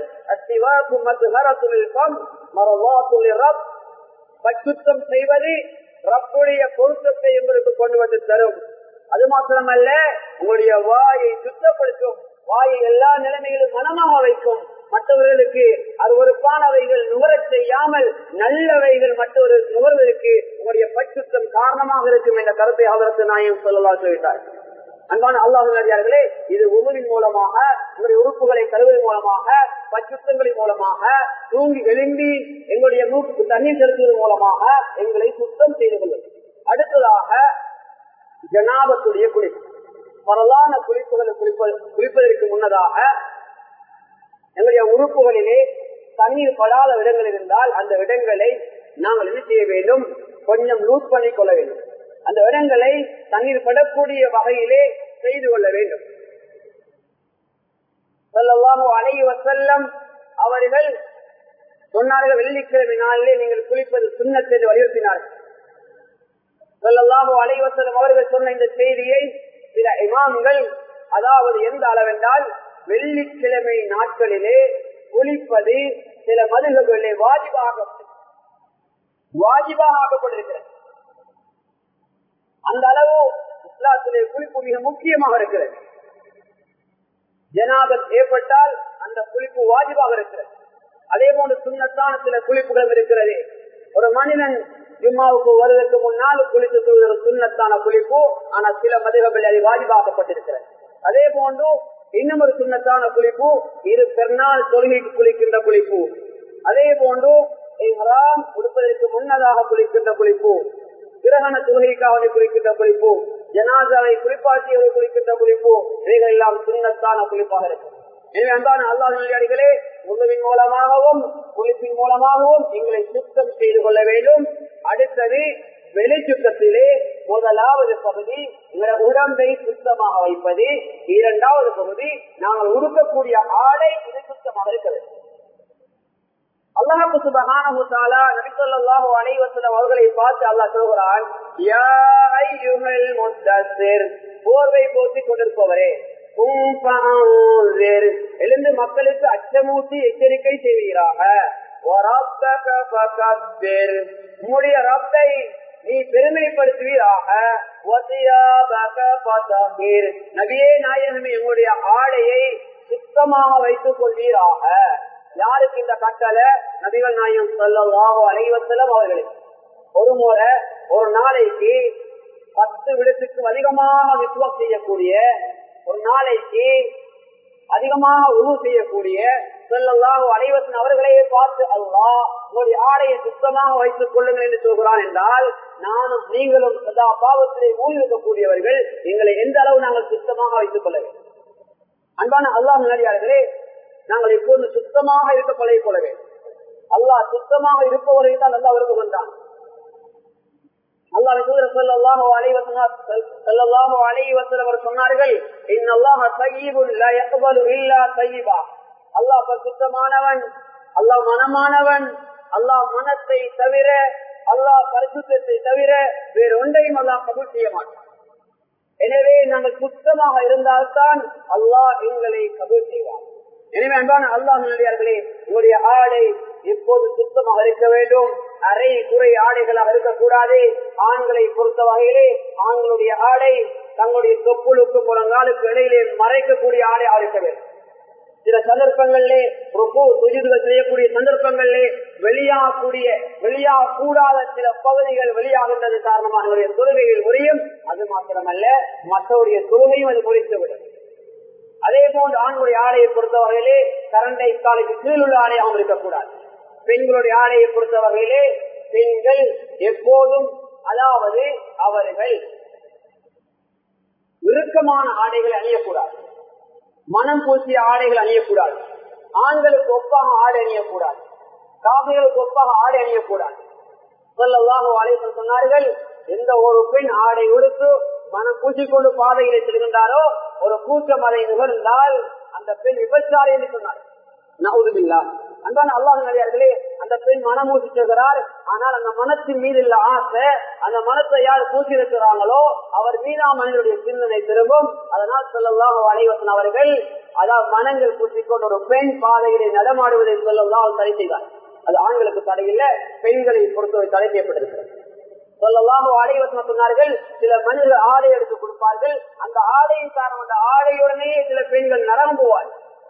Speaker 1: பரிசுத்தம் செய்வது ரப்புடைய பொருத்தத்தை எங்களுக்கு கொண்டு வந்து தரும் அது மாத்திரமல்ல உங்களுடைய வாயை சுத்தப்படுத்தும் வாயை எல்லா நிலைமையிலும் மனமாக வைக்கும் மற்றவர்களுக்கு அருவறுப்பானவைகள் நுகரச் செய்யாமல் நல்லவைகள் மற்றொரு நுகர்வதற்கு உங்களுடைய பச்சுத்தம் காரணமாக இருக்கும் என்ற கருத்தை அவருக்கு நாயம் சொல்லலாம் சொல்லிட்டார் அன்பான அல்லாஹர்களே இது உணவின் மூலமாக உங்களுடைய உறுப்புகளை கருவதன் மூலமாக பச்சுத்தங்களின் மூலமாக தூங்கி எழும்பி எங்களுடைய மூக்கு தண்ணீர் செலுத்துவதன் மூலமாக எங்களை சுத்தம் செய்து கொள்ளும் அடுத்ததாக ஜனாபத்துடைய குளிப்பு பரவான குளிப்புகளை குளிப்ப குளிப்பதற்கு முன்னதாக எங்களுடைய உறுப்புகளிலே தண்ணீர் படாத இடங்கள் இருந்தால் அந்த இடங்களை நாங்கள் என்ன செய்ய வேண்டும் கொஞ்சம் லூஸ் பண்ணி கொள்ள வேண்டும் அந்த இடங்களை தண்ணீர் படக்கூடிய வகையிலே செய்து கொள்ள வேண்டும் அலைவ செல்லம் அவர்கள் சொன்னார்கள் வெள்ளிக்கிழமை நாளிலே நீங்கள் குளிப்பது சுண்ணத் என்று வலியுறுத்தினார்கள் சொல்லல்லாஹு அலைவசலம் அவர்கள் சொன்ன இந்த செய்தியை சில இமாம்கள் அதாவது எந்த அளவென்றால் வெள்ளிக்கிழமை நாட்களிலே குளிப்பது சில மதுகளிலே வாஜிபாக வாஜிபாக ஆக்கப்பட்டிருக்கிறது அந்த அளவு இஸ்லாத்திலே குளிப்பு மிக முக்கியமாக இருக்கிறது ஜனாபத் ஏற்பட்டால் அந்த குளிப்பு வாஜிபாக இருக்கிறது அதே போன்று சுண்ணத்தான சில குளிப்புகள் இருக்கிறது ஒரு மனிதன் ஜும்மாவுக்கு வருவதற்கு முன்னால் குளித்து ஒரு சுண்ணத்தான குளிப்பு ஆனா சில மதுகபில் அது வாஜிபாக்கப்பட்டிருக்கிறது அதே போன்று இன்னும் ஒரு சுண்ணத்தான குளிப்பு இரு பெருநாள் தொழுகைக்கு குளிக்கின்ற குளிப்பு அதே போன்று இஹ்ராம் கொடுப்பதற்கு முன்னதாக குளிக்கின்ற குளிப்பு கிரகண தொழுகைக்காக குளிக்கின்ற குளிப்பு ஜனாதாவை குளிப்பாட்டியவரை குளிக்கின்ற குளிப்பு இவைகள் எல்லாம் சுண்ணத்தான குளிப்பாக இருக்கும் எனவே அன்பான அல்லாஹர்களே உணவின் மூலமாகவும் குளிப்பின் மூலமாகவும் எங்களை சுத்தம் செய்து கொள்ள வேண்டும் அடுத்தது வெளிச்சுத்தத்திலே முதலாவது பகுதி உடம்பை சுத்தமாக வைப்பது இரண்டாவது பகுதி நாங்கள் உடுக்கக்கூடிய ஆடை இது சுத்தமாக இருக்கிறது அல்லாஹு சுபஹானஹு நபிசல்லாஹு அலைவசலம் அவர்களை பார்த்து அல்லாஹ் சொல்கிறான் போர்வை போத்தி கொண்டிருப்பவரே எழுந்து மக்களுக்கு அச்சமூட்டி எச்சரிக்கை செய்வீராக உம்முடைய ரப்பை நீ பெருமைப்படுத்துவீராக நபியே நாயகமே எங்களுடைய ஆடையை சுத்தமாக வைத்துக் கொள்வீராக யாருக்கு இந்த கட்டளை நபிகள் நாயகம் சொல்லலாகோ அனைவசலம் அவர்களுக்கு ஒரு முறை ஒரு நாளைக்கு பத்து விடத்துக்கு அதிகமாக விசுவம் செய்யக்கூடிய ஒரு நாளைக்கு அதிகமாக உணவு செய்யக்கூடிய சொல்லலாம் அனைவசன் அவர்களையே பார்த்து அல்லா உங்களுடைய ஆடையை சுத்தமாக வைத்துக் கொள்ளுங்கள் என்று சொல்கிறான் என்றால் நானும் நீங்களும் சதா பாவத்திலே மூழ்கிருக்கக்கூடியவர்கள் எங்களை எந்த அளவு நாங்கள் சுத்தமாக வைத்துக் கொள்ள வேண்டும் அன்பான அல்லாஹ் நிலையாளர்களே நாங்கள் எப்போது சுத்தமாக இருக்க பழகிக் கொள்ள வேண்டும் அல்லாஹ் சுத்தமாக இருப்பவர்கள் தான் நல்லா விரும்புகின்றான் சொன்னார்கள் அல்லாஹ் சுத்தமானவன் அல்லாஹ் மனமானவன் அல்லாஹ் மனத்தை தவிர அல்லாஹ் பரிசுத்தத்தை தவிர வேறு ஒன்றையும் அல்லாஹ் கபூல் செய்ய மாட்டான் எனவே நாங்கள் சுத்தமாக இருந்தால்தான் அல்லாஹ் எங்களை கபூல் செய்வார் எனவே அன்பான அல்லாஹ் நல்லே உங்களுடைய ஆடை எப்போது சுத்தமாக இருக்க வேண்டும் அரை குறை ஆடைகளாக இருக்கக்கூடாது ஆண்களை பொறுத்த வகையிலே ஆண்களுடைய ஆடை தங்களுடைய தொப்புளுக்கு முழங்காலுக்கு இடையிலே மறைக்கக்கூடிய ஆடை இருக்க வேண்டும் சில சந்தர்ப்பங்களிலே சுஜிதுகள் செய்யக்கூடிய சந்தர்ப்பங்களிலே வெளியாகக்கூடிய வெளியாகக்கூடாத சில பகுதிகள் வெளியாகின்றது காரணமாக அவருடைய தொழுகைகள் முறையும் அது மாத்திரமல்ல மற்றவருடைய தொழுகையும் அது முறித்துவிடும் அதே போன்று ஆண்களுடைய ஆடையை பொறுத்தவரையிலே கரண்டை காலைக்கு கீழ் உள்ள ஆடையாகவும் இருக்கக்கூடாது பெண்களுடைய ஆடையை பொறுத்தவரையிலே பெண்கள் எப்போதும் அதாவது அவர்கள் இறுக்கமான ஆடைகளை அணியக்கூடாது மனம் பூசிய ஆடைகள் அணியக்கூடாது ஆண்களுக்கு ஒப்பாக ஆடை அணியக்கூடாது காவிகளுக்கு ஒப்பாக ஆடை அணியக்கூடாது சொல்லவாக ஆலயத்தில் சொன்னார்கள் எந்த ஒரு பெண் ஆடை உடுத்து மனம் பூசிக்கொண்டு பாதையிலே செல்கின்றாரோ ஒரு கூட்டம் அதை நுகர்ந்தால் அந்த பெண் விபச்சாரி என்று சொன்னார் நவுதுபில்லா அன்பான அல்லாஹ் நிறையார்களே அந்த பெண் மனம் ஊசி செல்கிறார் ஆனால் அந்த மனத்தின் மீது இல்ல ஆசை அந்த மனத்தை யார் பூசி இருக்கிறாங்களோ அவர் மீதா மனிதனுடைய சிந்தனை திரும்பும் அதனால் சொல்லலாம் அனைவசன் அவர்கள் அதாவது மனங்கள் பூசிக்கொண்டு ஒரு பெண் பாதையிலே நடமாடுவதை சொல்லலாம் தடை செய்வார் அது ஆண்களுக்கு தடையில்ல பெண்களை பொறுத்தவரை தடை செய்யப்பட்டிருக்கிறது சொல்லலாமோ ஆடைவசனம் சொன்னார்கள் சில மனிதர்கள் ஆடை எடுத்து கொடுப்பார்கள் அந்த ஆடையின் காரணம் அந்த ஆடையுடனே சில பெண்கள் நரம்புவார்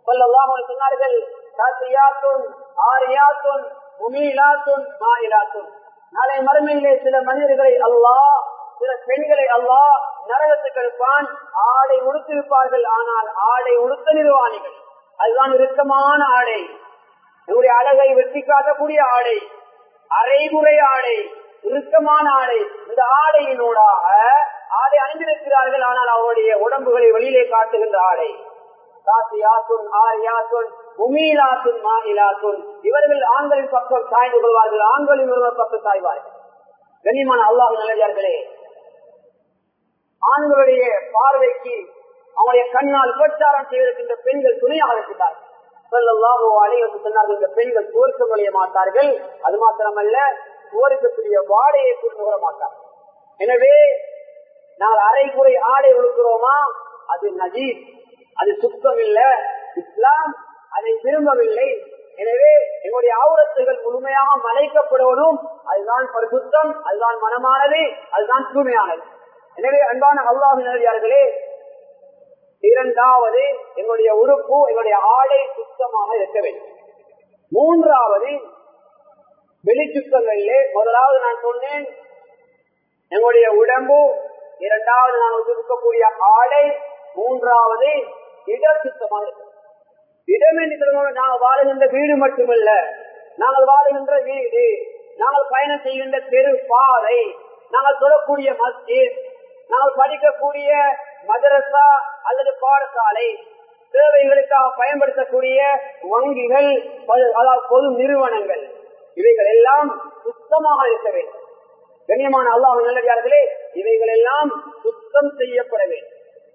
Speaker 1: சொல்லலாம் சொன்னார்கள் சாத்தியாத்துன் ஆரியாத்துன் முமீலாத்துன் மாயிலாத்துன் நாளை மறுமையிலே சில மனிதர்களை அல்லாஹ் சில பெண்களை அல்லாஹ் நரகத்துக்கு எடுப்பான் ஆடை உடுத்திருப்பார்கள் ஆனால் ஆடை உடுத்த நிர்வாணிகள் அதுதான் இறுக்கமான ஆடை நம்முடைய அழகை வெற்றி காட்டக்கூடிய ஆடை அரைமுறை ஆடை இறுக்கமான ஆடை இந்த ஆடையினூடாக ஆடை அணிந்திருக்கிறார்கள் ஆனால் அவருடைய உடம்புகளை வெளியிலே காட்டுகின்ற ஆடை சாத்தியாத்துன் ஆரியாத்துன் உமீலாத்துன் மாநிலாத்துன் இவர்கள் ஆண்களின் பக்கம் சாய்ந்து கொள்வார்கள் ஆண்களின் ஒருவர் பக்கம் சாய்வார்கள் கண்ணியமான அல்லாஹ் நல்லே ஆண்களுடைய பார்வைக்கு அவனுடைய கண்ணால் உபச்சாரம் செய்திருக்கின்ற பெண்கள் துணையாக இருக்கிறார்கள் சொல்லல்லாஹோ அலைவத்து சொன்னார்கள் இந்த பெண்கள் சுவர்க்கம் வழிய மாட்டார்கள் அது மாத்திரமல்ல சுவருக்கக்கூடிய வாடையை கொண்டு வர மாட்டார்கள் எனவே நாங்கள் அரைக்குறை ஆடை உடுக்கிறோமா அது நஜீப் அது சுத்தம் இல்ல இஸ்லாம் அதை விரும்பவில்லை எனவே எங்களுடைய ஆவரத்துகள் முழுமையாக மறைக்கப்படுவதும் அதுதான் பரிசுத்தம் அதுதான் மனமானது அதுதான் தூய்மையானது எனவே அன்பான அல்லாஹினர்களே இரண்டாவது எங்களுடைய உறுப்பு எங்களுடைய ஆடை சுத்தமாக இருக்க வேண்டும் மூன்றாவது வெளிச்சுத்தங்களிலே முதலாவது நான் சொன்னேன் எங்களுடைய உடம்பு இரண்டாவது நான் இருக்கக்கூடிய ஆடை மூன்றாவது இடம் சுத்தமாக இருக்கும் இடம் என்று சொல்லும்போது நாங்கள் வாழுகின்ற வீடு மட்டுமல்ல நாங்கள் வாழுகின்ற வீடு நாங்கள் பயணம் செய்கின்ற தெரு பாதை நாங்கள் சொல்லக்கூடிய மஸ்ஜித் நாங்கள் படிக்கக்கூடிய மதரசா அல்லது பாடசாலை தேவைகளுக்காக பயன்படுத்தக்கூடிய வங்கிகள் அதாவது பொது நிறுவனங்கள் இவைகள் எல்லாம் சுத்தமாக இருக்க வேண்டும் கண்ணியமான அல்லாஹ் நல்லதார்களே இவைகள் எல்லாம் சுத்தம் செய்யப்பட வேண்டும்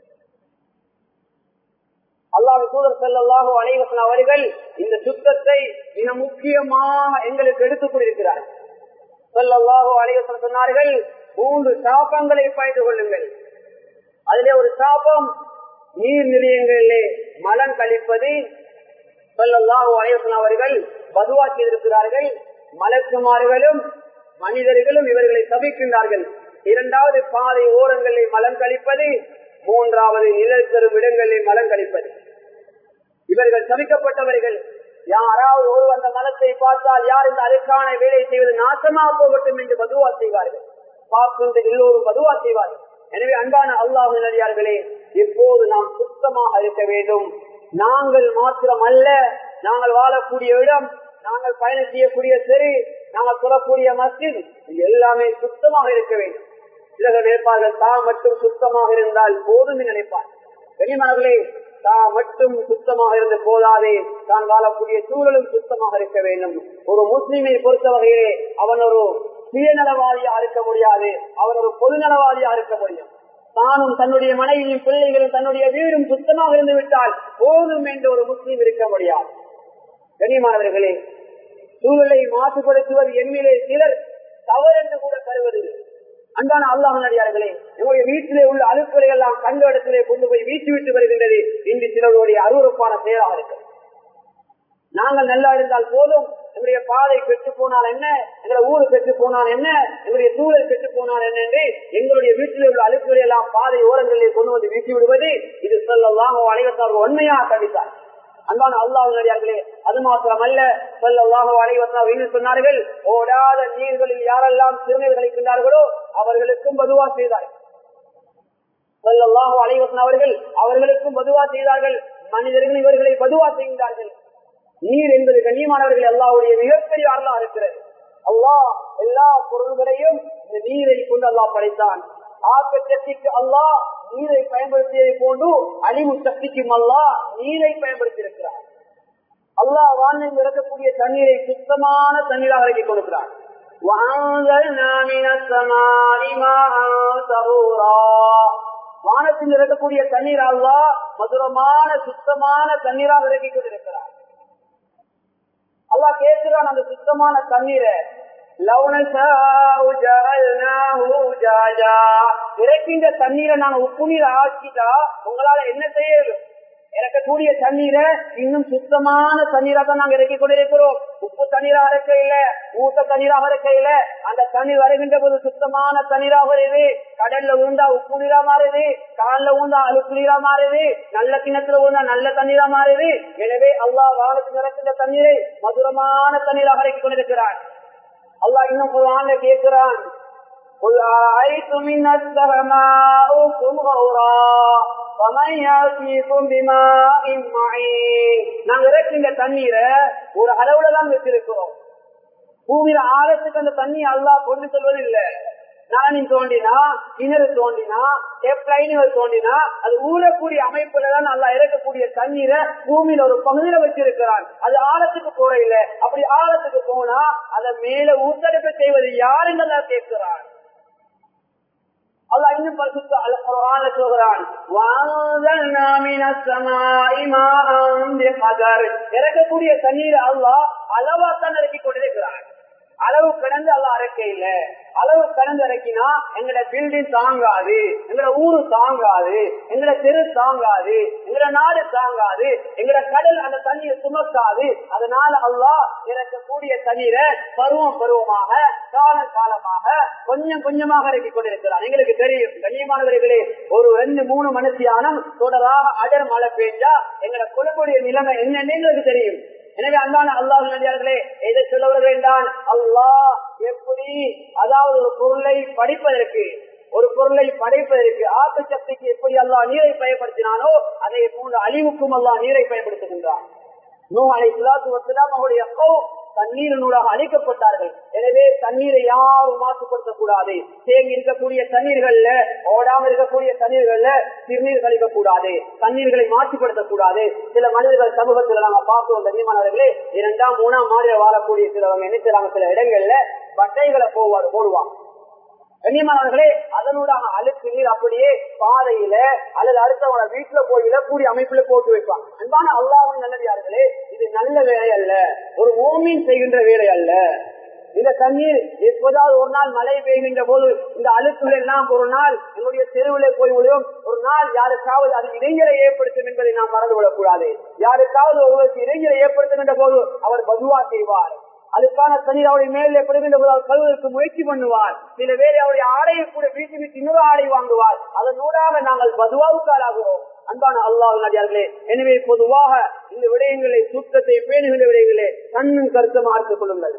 Speaker 1: அல்லாஹ் தூதர் செல்லாஹோ அனைவசன் அவர்கள் இந்த சுத்தத்தை மிக முக்கியமாக எங்களுக்கு எடுத்துக் கொண்டிருக்கிறார் செல்லாஹோ அனைவசன் சொன்னார்கள் மூன்று சாப்பங்களை பயந்து கொள்ளுங்கள் அதிலே ஒரு சாப்பம் நீர் நிலையங்களிலே மலம் கழிப்பது சொல்லல்லாஹோ அனைவசன் அவர்கள் பதுவா செய்திருக்கிறார்கள் மலக்குமார்களும் மனிதர்களும் இவர்களை சபிக்கின்றார்கள் இரண்டாவது பாதை ஓரங்களில் மலம் கழிப்பது மூன்றாவது நிழல் தரும் இடங்களில் மலம் கழிப்பது இவர்கள் சபிக்கப்பட்டவர்கள் யாராவது ஒரு அந்த மலத்தை பார்த்தால் யார் இந்த அழுக்கான வேலை செய்வது நாசமா போகட்டும் என்று பதுவா செய்வார்கள் பார்க்கின்ற எல்லோரும் பதுவா செய்வார்கள் எனவே அன்பான அல்லாஹ் நடிகார்களே எப்போது நாம் சுத்தமாக இருக்க வேண்டும் நாங்கள் மாத்திரம் அல்ல நாங்கள் வாழக்கூடிய இடம் நாங்கள் பயணம் செய்யக்கூடிய தெரு நாங்கள் சொல்லக்கூடிய மஸ்ஜித் இது எல்லாமே சுத்தமாக இருக்க வேண்டும் சிலர்கள் நினைப்பார்கள் தான் மட்டும் சுத்தமாக இருந்தால் போதும் நினைப்பார் கனிமனர்களே தான் மட்டும் சுத்தமாக இருந்து போதாதே தான் வாழக்கூடிய சூழலும் சுத்தமாக இருக்க வேண்டும் ஒரு முஸ்லிமை பொறுத்த வகையிலே அவன் ஒரு சுயநலவாதியா இருக்க முடியாது அவன் ஒரு பொதுநலவாதியா இருக்க முடியும் தானும் தன்னுடைய மனைவியும் பிள்ளைகளும் தன்னுடைய வீடும் சுத்தமாக இருந்து விட்டால் போதும் என்று ஒரு முஸ்லீம் இருக்க முடியாது கனிமானவர்களே சூழலை மாசுபடுத்துவது எண்ணிலே சிலர் தவறென்று கூட கருவதில்லை அன்பான அல்லாஹடியார்களே நம்முடைய வீட்டிலே உள்ள அழுக்குகளை எல்லாம் கண்ட இடத்திலே கொண்டு போய் வீட்டு விட்டு வருகின்றது இன்று சிலருடைய அருவறுப்பான செயலாக இருக்கிறது நாங்கள் நல்லா இருந்தால் போதும் எங்களுடைய பாதை பெற்று போனால் என்ன எங்களுடைய ஊரு பெற்று போனால் என்ன எங்களுடைய சூழல் பெற்று போனால் என்ன என்று எங்களுடைய வீட்டில் உள்ள அழுக்குகளை எல்லாம் பாதை ஓரங்களில் கொண்டு வந்து வீசி விடுவது இது சொல்லலாம் அனைவத்தார் உண்மையாக கண்டித்தார் அன்பான அல்லாஹர்களே அது மாத்திரமல்ல சொல்லல்லாஹோ அலைவசா இன்னும் சொன்னார்கள் ஓடாத நீர்களில் யாரெல்லாம் சிறுநீர் கழிக்கின்றார்களோ அவர்களுக்கும் பதுவா செய்தார்கள் சொல்லல்லாஹோ அலைவசன் அவர்கள் அவர்களுக்கும் பதுவா செய்தார்கள் மனிதர்கள் இவர்களை பதுவா செய்கின்றார்கள் நீர் என்பது கண்ணியமானவர்கள் எல்லாவுடைய மிகப்பெரிய அருளா இருக்கிறது அல்லாஹ் எல்லா பொருள்களையும் இந்த நீரை கொண்டு அல்லாஹ் படைத்தான் ஆக்க சக்திக்கு அல்லாஹ் நீரை பயன்படுத்தியதை போன்று அழிவு சக்திக்கும் அல்லாஹ் நீரை பயன்படுத்தி இருக்கிறார் அல்லாஹ் வானில் இறக்கக்கூடிய தண்ணீரை சுத்தமான தண்ணீராக இறக்கி கொடுக்கிறார் வானத்தில் இறக்கக்கூடிய தண்ணீர் அல்லா மதுரமான சுத்தமான தண்ணீராக இறக்கி கொண்டிருக்கிறார் அல்லா கேட்கிறான் அந்த சுத்தமான தண்ணீரை இறக்கின்ற தண்ணீரை நாங்க உப்பு நீர் ஆக்கிட்டா உங்களால என்ன செய்ய இறக்கக்கூடிய தண்ணீரை இன்னும் சுத்தமான தண்ணீரா தான் நாங்க இறக்கி கொண்டிருக்கிறோம் உப்பு தண்ணீராக இருக்கையில ஊத்த தண்ணீராக இருக்கையில அந்த தண்ணீர் வருகின்ற போது சுத்தமான தண்ணீராக வருது கடல்ல ஊந்தா உப்பு நீரா மாறுது காலில் ஊந்தா அழுப்பு நீரா மாறுது நல்ல கிணத்துல ஊந்தா நல்ல தண்ணீரா மாறுது எனவே அல்லாஹ் வானத்தில் இறக்கின்ற தண்ணீரை மதுரமான தண்ணீராக இறக்கி கொண்டிருக்கிறார் அல்லாஹ் இன்னும் குரான்ல கேட்கிறான் قل أرأيتم إن أصبح ماؤكم غورا ومن يأتيكم بماء معين நாங்க இறக்கின்ற தண்ணீரை ஒரு அளவுல தான் வச்சிருக்கிறோம் பூமியில ஆழத்துக்கு அந்த தண்ணி அல்லாஹ் கொண்டு செல்வதில்லை நானின் தோண்டினா கிணறு தோண்டினா டெப்லைனுகள் தோண்டினா அது ஊறக்கூடிய அமைப்புல தான் நல்லா இறக்கக்கூடிய தண்ணீரை பூமியில ஒரு பகுதியில வச்சிருக்கிறான் அது ஆழத்துக்கு போற இல்ல அப்படி ஆழத்துக்கு போனா அதை மேல ஊத்தடுப்பு செய்வது யாருன்னு கேட்கிறான் அல்லாஹ் இன்னும் பரிசுத்த அல் குர்ஆன்ல சொல்றான் வஅன்ஸல்னா மினஸ் ஸமாஇ மாஅன் பிகதர் இறக்கக்கூடிய தண்ணீர் அல்லாஹ் அளவா தான் இறக்கி கொண்டிருக்கிறான் அளவு கடந்து அல்லாஹ் இறக்க இல்ல அளவு கடந்து இறக்கினா எங்கட பில்டிங் தாங்காது எங்கட ஊரு தாங்காது எங்கட தெரு தாங்காது எங்கட நாடு தாங்காது எங்கட கடல் அந்த தண்ணீரை சுமக்காது அதனால அல்லாஹ் இறக்கக்கூடிய தண்ணீரை பருவம் பருவமாக காலம் காலமாக கொஞ்சம் கொஞ்சமாக இறக்கி கொண்டிருக்கிறார் எங்களுக்கு தெரியும் கண்ணியமானவர்களே ஒரு ரெண்டு மூணு மனுஷியானம் தொடராக அடர் மழை பெய்ஞ்சா எங்கட குழப்படைய நிலைமை என்னன்னு எங்களுக்கு தெரியும் எனவே அன்பான அல்லாஹ் நடிகார்களே எதை சொல்ல வர வேண்டாம் அல்லாஹ் எப்படி அதாவது ஒரு பொருளை படிப்பதற்கு ஒரு பொருளை படைப்பதற்கு ஆத்து சக்திக்கு எப்படி அல்லாஹ் நீரை பயன்படுத்தினானோ அதை போன்ற அழிவுக்கும் அல்லாஹ் நீரை பயன்படுத்துகின்றான் நூ அலை சுலாத்து வசலாம் அவருடைய தண்ணீரினூடாக அழிக்கப்பட்டார்கள் எனவே தண்ணீரை யாரும் மாசுபடுத்தக் கூடாது தேங்கி இருக்கக்கூடிய தண்ணீர்கள்ல ஓடாமல் இருக்கக்கூடிய தண்ணீர்கள்ல சிறுநீர் கழிக்க கூடாது தண்ணீர்களை மாசுபடுத்தக் கூடாது சில மனிதர்கள் சமூகத்துல நாங்க பார்க்கிறோம் கண்ணியமானவர்களே இரண்டாம் மூணாம் மாதிரி வாழக்கூடிய சிலவங்க என்ன செய்றாங்க சில இடங்கள்ல பட்டைகளை போவார் போடுவாங்க கண்ணியமானவர்களே அதனூடாக அழுக்கு நீர் அப்படியே பாதையில அல்லது அடுத்தவங்க வீட்டுல போய் இழக்கூடிய அமைப்புல போட்டு வைப்பாங்க அன்பான அல்லாவும் நல்லதார்களே இது நல்ல வேலை அல்ல ஒரு ஓமின் செய்கின்ற வேலை அல்ல இந்த தண்ணீர் எப்போதாவது ஒரு நாள் மழை பெய்கின்ற போது இந்த அழுக்குகள் எல்லாம் ஒரு நாள் எங்களுடைய தெருவில் போய் விடும் ஒரு நாள் யாருக்காவது அது இளைஞரை ஏற்படுத்தும் என்பதை நாம் மறந்துவிடக் கூடாது யாருக்காவது ஒருவருக்கு இளைஞரை ஏற்படுத்துகின்ற போது அவர் பதுவா செய்வார் அதுக்கான தண்ணீர் அவருடைய மேலே படுகின்ற போது அவர் கழுவதற்கு முயற்சி பண்ணுவார் சில பேர் அவருடைய ஆடையை கூட வீட்டு வீட்டு இன்னொரு ஆடை வாங்குவார் அதனூடாக நாங்கள் பதுவாவுக்காராகிறோம் அன்பான அல்லாஹ் நடிகார்களே எனவே பொதுவாக இந்த விடயங்களை சுத்தத்தை பேணுகின்ற விடயங்களே கண்ணும் கருத்தமா எடுத்துக் கொள்ளுங்கள்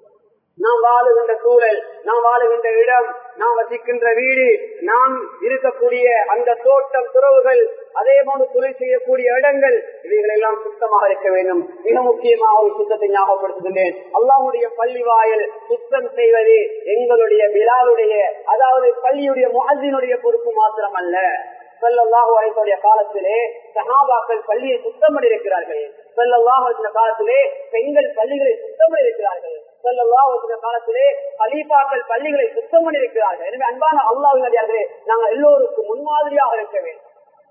Speaker 1: நாம் வாழுகின்ற சூழல் நாம் வாழுகின்ற இடம் நாம் வசிக்கின்ற வீடு நாம் இருக்கக்கூடிய அந்த தோட்டம் துறவுகள் அதே போன்று தொழில் செய்யக்கூடிய இடங்கள் இவைகள் எல்லாம் சுத்தமாக இருக்க வேண்டும் மிக முக்கியமாக ஒரு சுத்தத்தை ஞாபகப்படுத்துகின்றேன் அல்லாவுடைய பள்ளி வாயில் சுத்தம் செய்வது எங்களுடைய விழாவுடைய அதாவது பள்ளியுடைய மாதினுடைய பொறுப்பு மாத்திரம் அல்ல செல்லல்லாஹு அழைப்புடைய காலத்திலே சகாபாக்கள் பள்ளியை சுத்தம் பண்ணியிருக்கிறார்கள் செல்லல்லாஹு காலத்திலே பெண்கள் பள்ளிகளை சுத்தம் பண்ணியிருக்கிறார்கள் செல்லல்லாஹு காலத்திலே கலீஃபாக்கள் பள்ளிகளை சுத்தம் பண்ணியிருக்கிறார்கள் எனவே அன்பான அல்லாஹ் நடிகார்களே நாங்கள் எல்லோருக்கும் முன்மாதிரியாக இருக்க வேண்டும்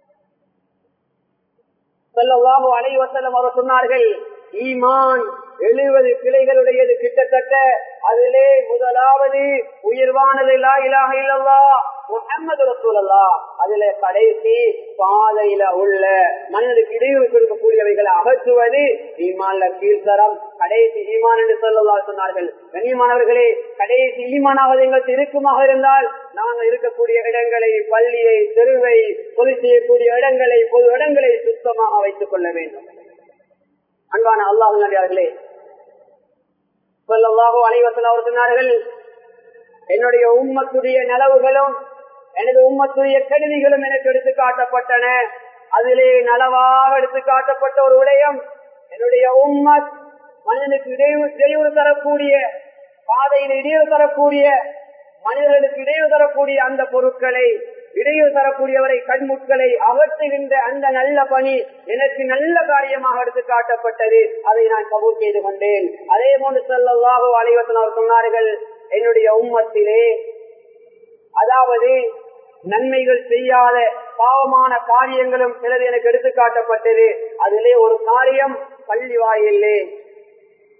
Speaker 1: செல்லல்லாஹு அலை வசல்லம் அவர் சொன்னார்கள் ஈமான் எழுபது கிளைகளுடையது கிட்டத்தட்ட அதிலே முதலாவது உயிர்வானது லா இலாஹ இல்லல்லா முஹம்மது ரசூலல்லா அதுல கடைசி பாதையில உள்ள மனிதனுக்கு இடையூறு கொடுக்கக்கூடியவைகளை அகற்றுவது ஈமான்ல கீழ்த்தரம் கடைசி ஈமான் என்று சொல்லலா சொன்னார்கள் கண்ணியமானவர்களே கடைசி ஈமானாவது எங்களுக்கு இருக்குமாக இருந்தால் நாங்கள் இருக்கக்கூடிய இடங்களை பள்ளியை தெருவை தொழில் செய்யக்கூடிய இடங்களை பொது இடங்களை சுத்தமாக வைத்துக் கொள்ள வேண்டும் அன்பான அல்லாஹ் நடிகார்களே சொல்லல்லாஹோ அனைவசல் அவர் சொன்னார்கள் என்னுடைய உம்மத்துடைய நலவுகளும் எனது உம்மத்துடைய கருவிகளும் எனக்கு எடுத்து காட்டப்பட்டன அதிலே நலவாக எடுத்து காட்டப்பட்ட ஒரு விடயம் என்னுடைய உம்மத் மனிதனுக்கு இடையூறு இடையூறு தரக்கூடிய பாதையில் இடையூறு தரக்கூடிய மனிதர்களுக்கு இடையூறு தரக்கூடிய அந்த பொருட்களை இடையூறு தரக்கூடியவரை கண்முட்களை அகற்றுகின்ற அந்த நல்ல பணி எனக்கு நல்ல காரியமாக எடுத்து காட்டப்பட்டது அதை நான் கபூர் செய்து கொண்டேன் அதே போன்று செல்லல்லாகோ அலைவசன் அவர் சொன்னார்கள் என்னுடைய உம்மத்திலே அதாவது நன்மைகள் செய்யாத பாவமான காரியங்களும் சிலது எனக்கு எடுத்து காட்டப்பட்டது அதிலே ஒரு காரியம் பள்ளி வாயிலே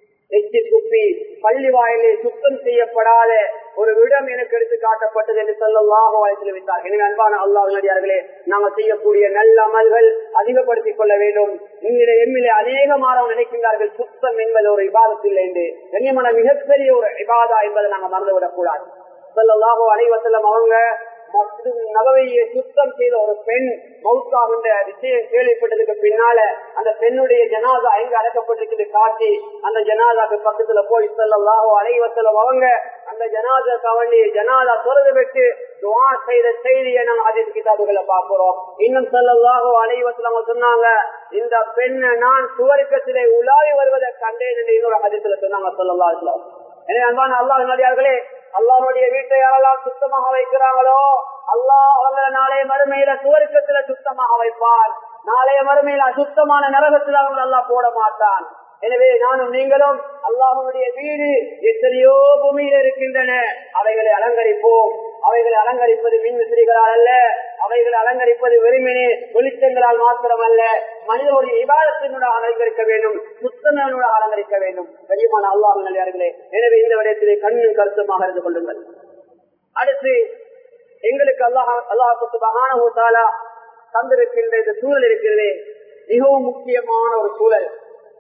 Speaker 1: எச்சி குப்பி பள்ளி வாயிலே சுத்தம் செய்யப்படாத ஒரு இடம் எனக்கு எடுத்து காட்டப்பட்டது என்று சொல்லலாக வயசில் வைத்தார் எனவே அன்பான அல்லாஹர்களே நாங்கள் செய்யக்கூடிய நல்ல அமல்கள் அதிகப்படுத்திக் கொள்ள வேண்டும் இங்கே எம்மிலே அநேக மாதம் நினைக்கின்றார்கள் சுத்தம் என்பது ஒரு விவாதத்தில் என்று கண்ணியமான மிகப்பெரிய ஒரு விவாதா என்பதை நாங்கள் மறந்துவிடக் கூடாது சொல்லலாக அனைவசல்லம் அவங்க மற்றும் நபவையை சுத்தம் செய்த ஒரு பெண் மவுத்தாகின்ற விஷயம் கேள்விப்பட்டதுக்கு பின்னால அந்த பெண்ணுடைய ஜனாதா எங்க அடக்கப்பட்டிருக்கிறது காட்டி அந்த ஜனாதாக்கு பக்கத்துல போய் சொல்லலாகோ அலைவசலம் அவங்க அந்த ஜனாதா கவண்டி ஜனாதா துறந்து விட்டு துவா செய்த செய்தியை நம்ம அதில் கிதாபுகளை பார்க்கிறோம் இன்னும் சொல்லலாகோ அலைவசலம் சொன்னாங்க இந்த பெண்ணை நான் சுவருக்கத்திலே உலாவி வருவதை கண்டேன் என்று இன்னொரு அதித்துல சொன்னாங்க சொல்லலாம் எனவே அன்பான அல்லாஹ் நடிகார்களே அல்லாஹுடைய வீட்டை யாரெல்லாம் சுத்தமாக வைக்கிறாங்களோ அல்லாஹ் அவங்கள நாளைய மறுமையில சுவர்க்கத்துல சுத்தமாக வைப்பான் நாளைய மறுமையில அசுத்தமான நரகத்தில் அவங்க அல்லா போட மாட்டான் எனவே நானும் நீங்களும் அல்லாஹனுடைய வீடு எத்தனையோ பூமியில இருக்கின்றன அவைகளை அலங்கரிப்போம் அவைகளை அலங்கரிப்பது மின் விசிறிகளால் அல்ல அவைகளை அலங்கரிப்பது வெறுமனே வெளிச்சங்களால் மாத்திரம் அல்ல மனிதனுடைய விவாதத்தினுடன் அலங்கரிக்க வேண்டும் சுத்தனோட அலங்கரிக்க வேண்டும் பெரியமான அல்லாஹ் நல்லே எனவே இந்த விடயத்திலே கண்ணும் கருத்துமாக இருந்து கொள்ளுங்கள் அடுத்து எங்களுக்கு அல்லாஹ் அல்லாஹ் மகான தந்திருக்கின்ற இந்த சூழல் இருக்கிறதே மிகவும் முக்கியமான ஒரு சூழல்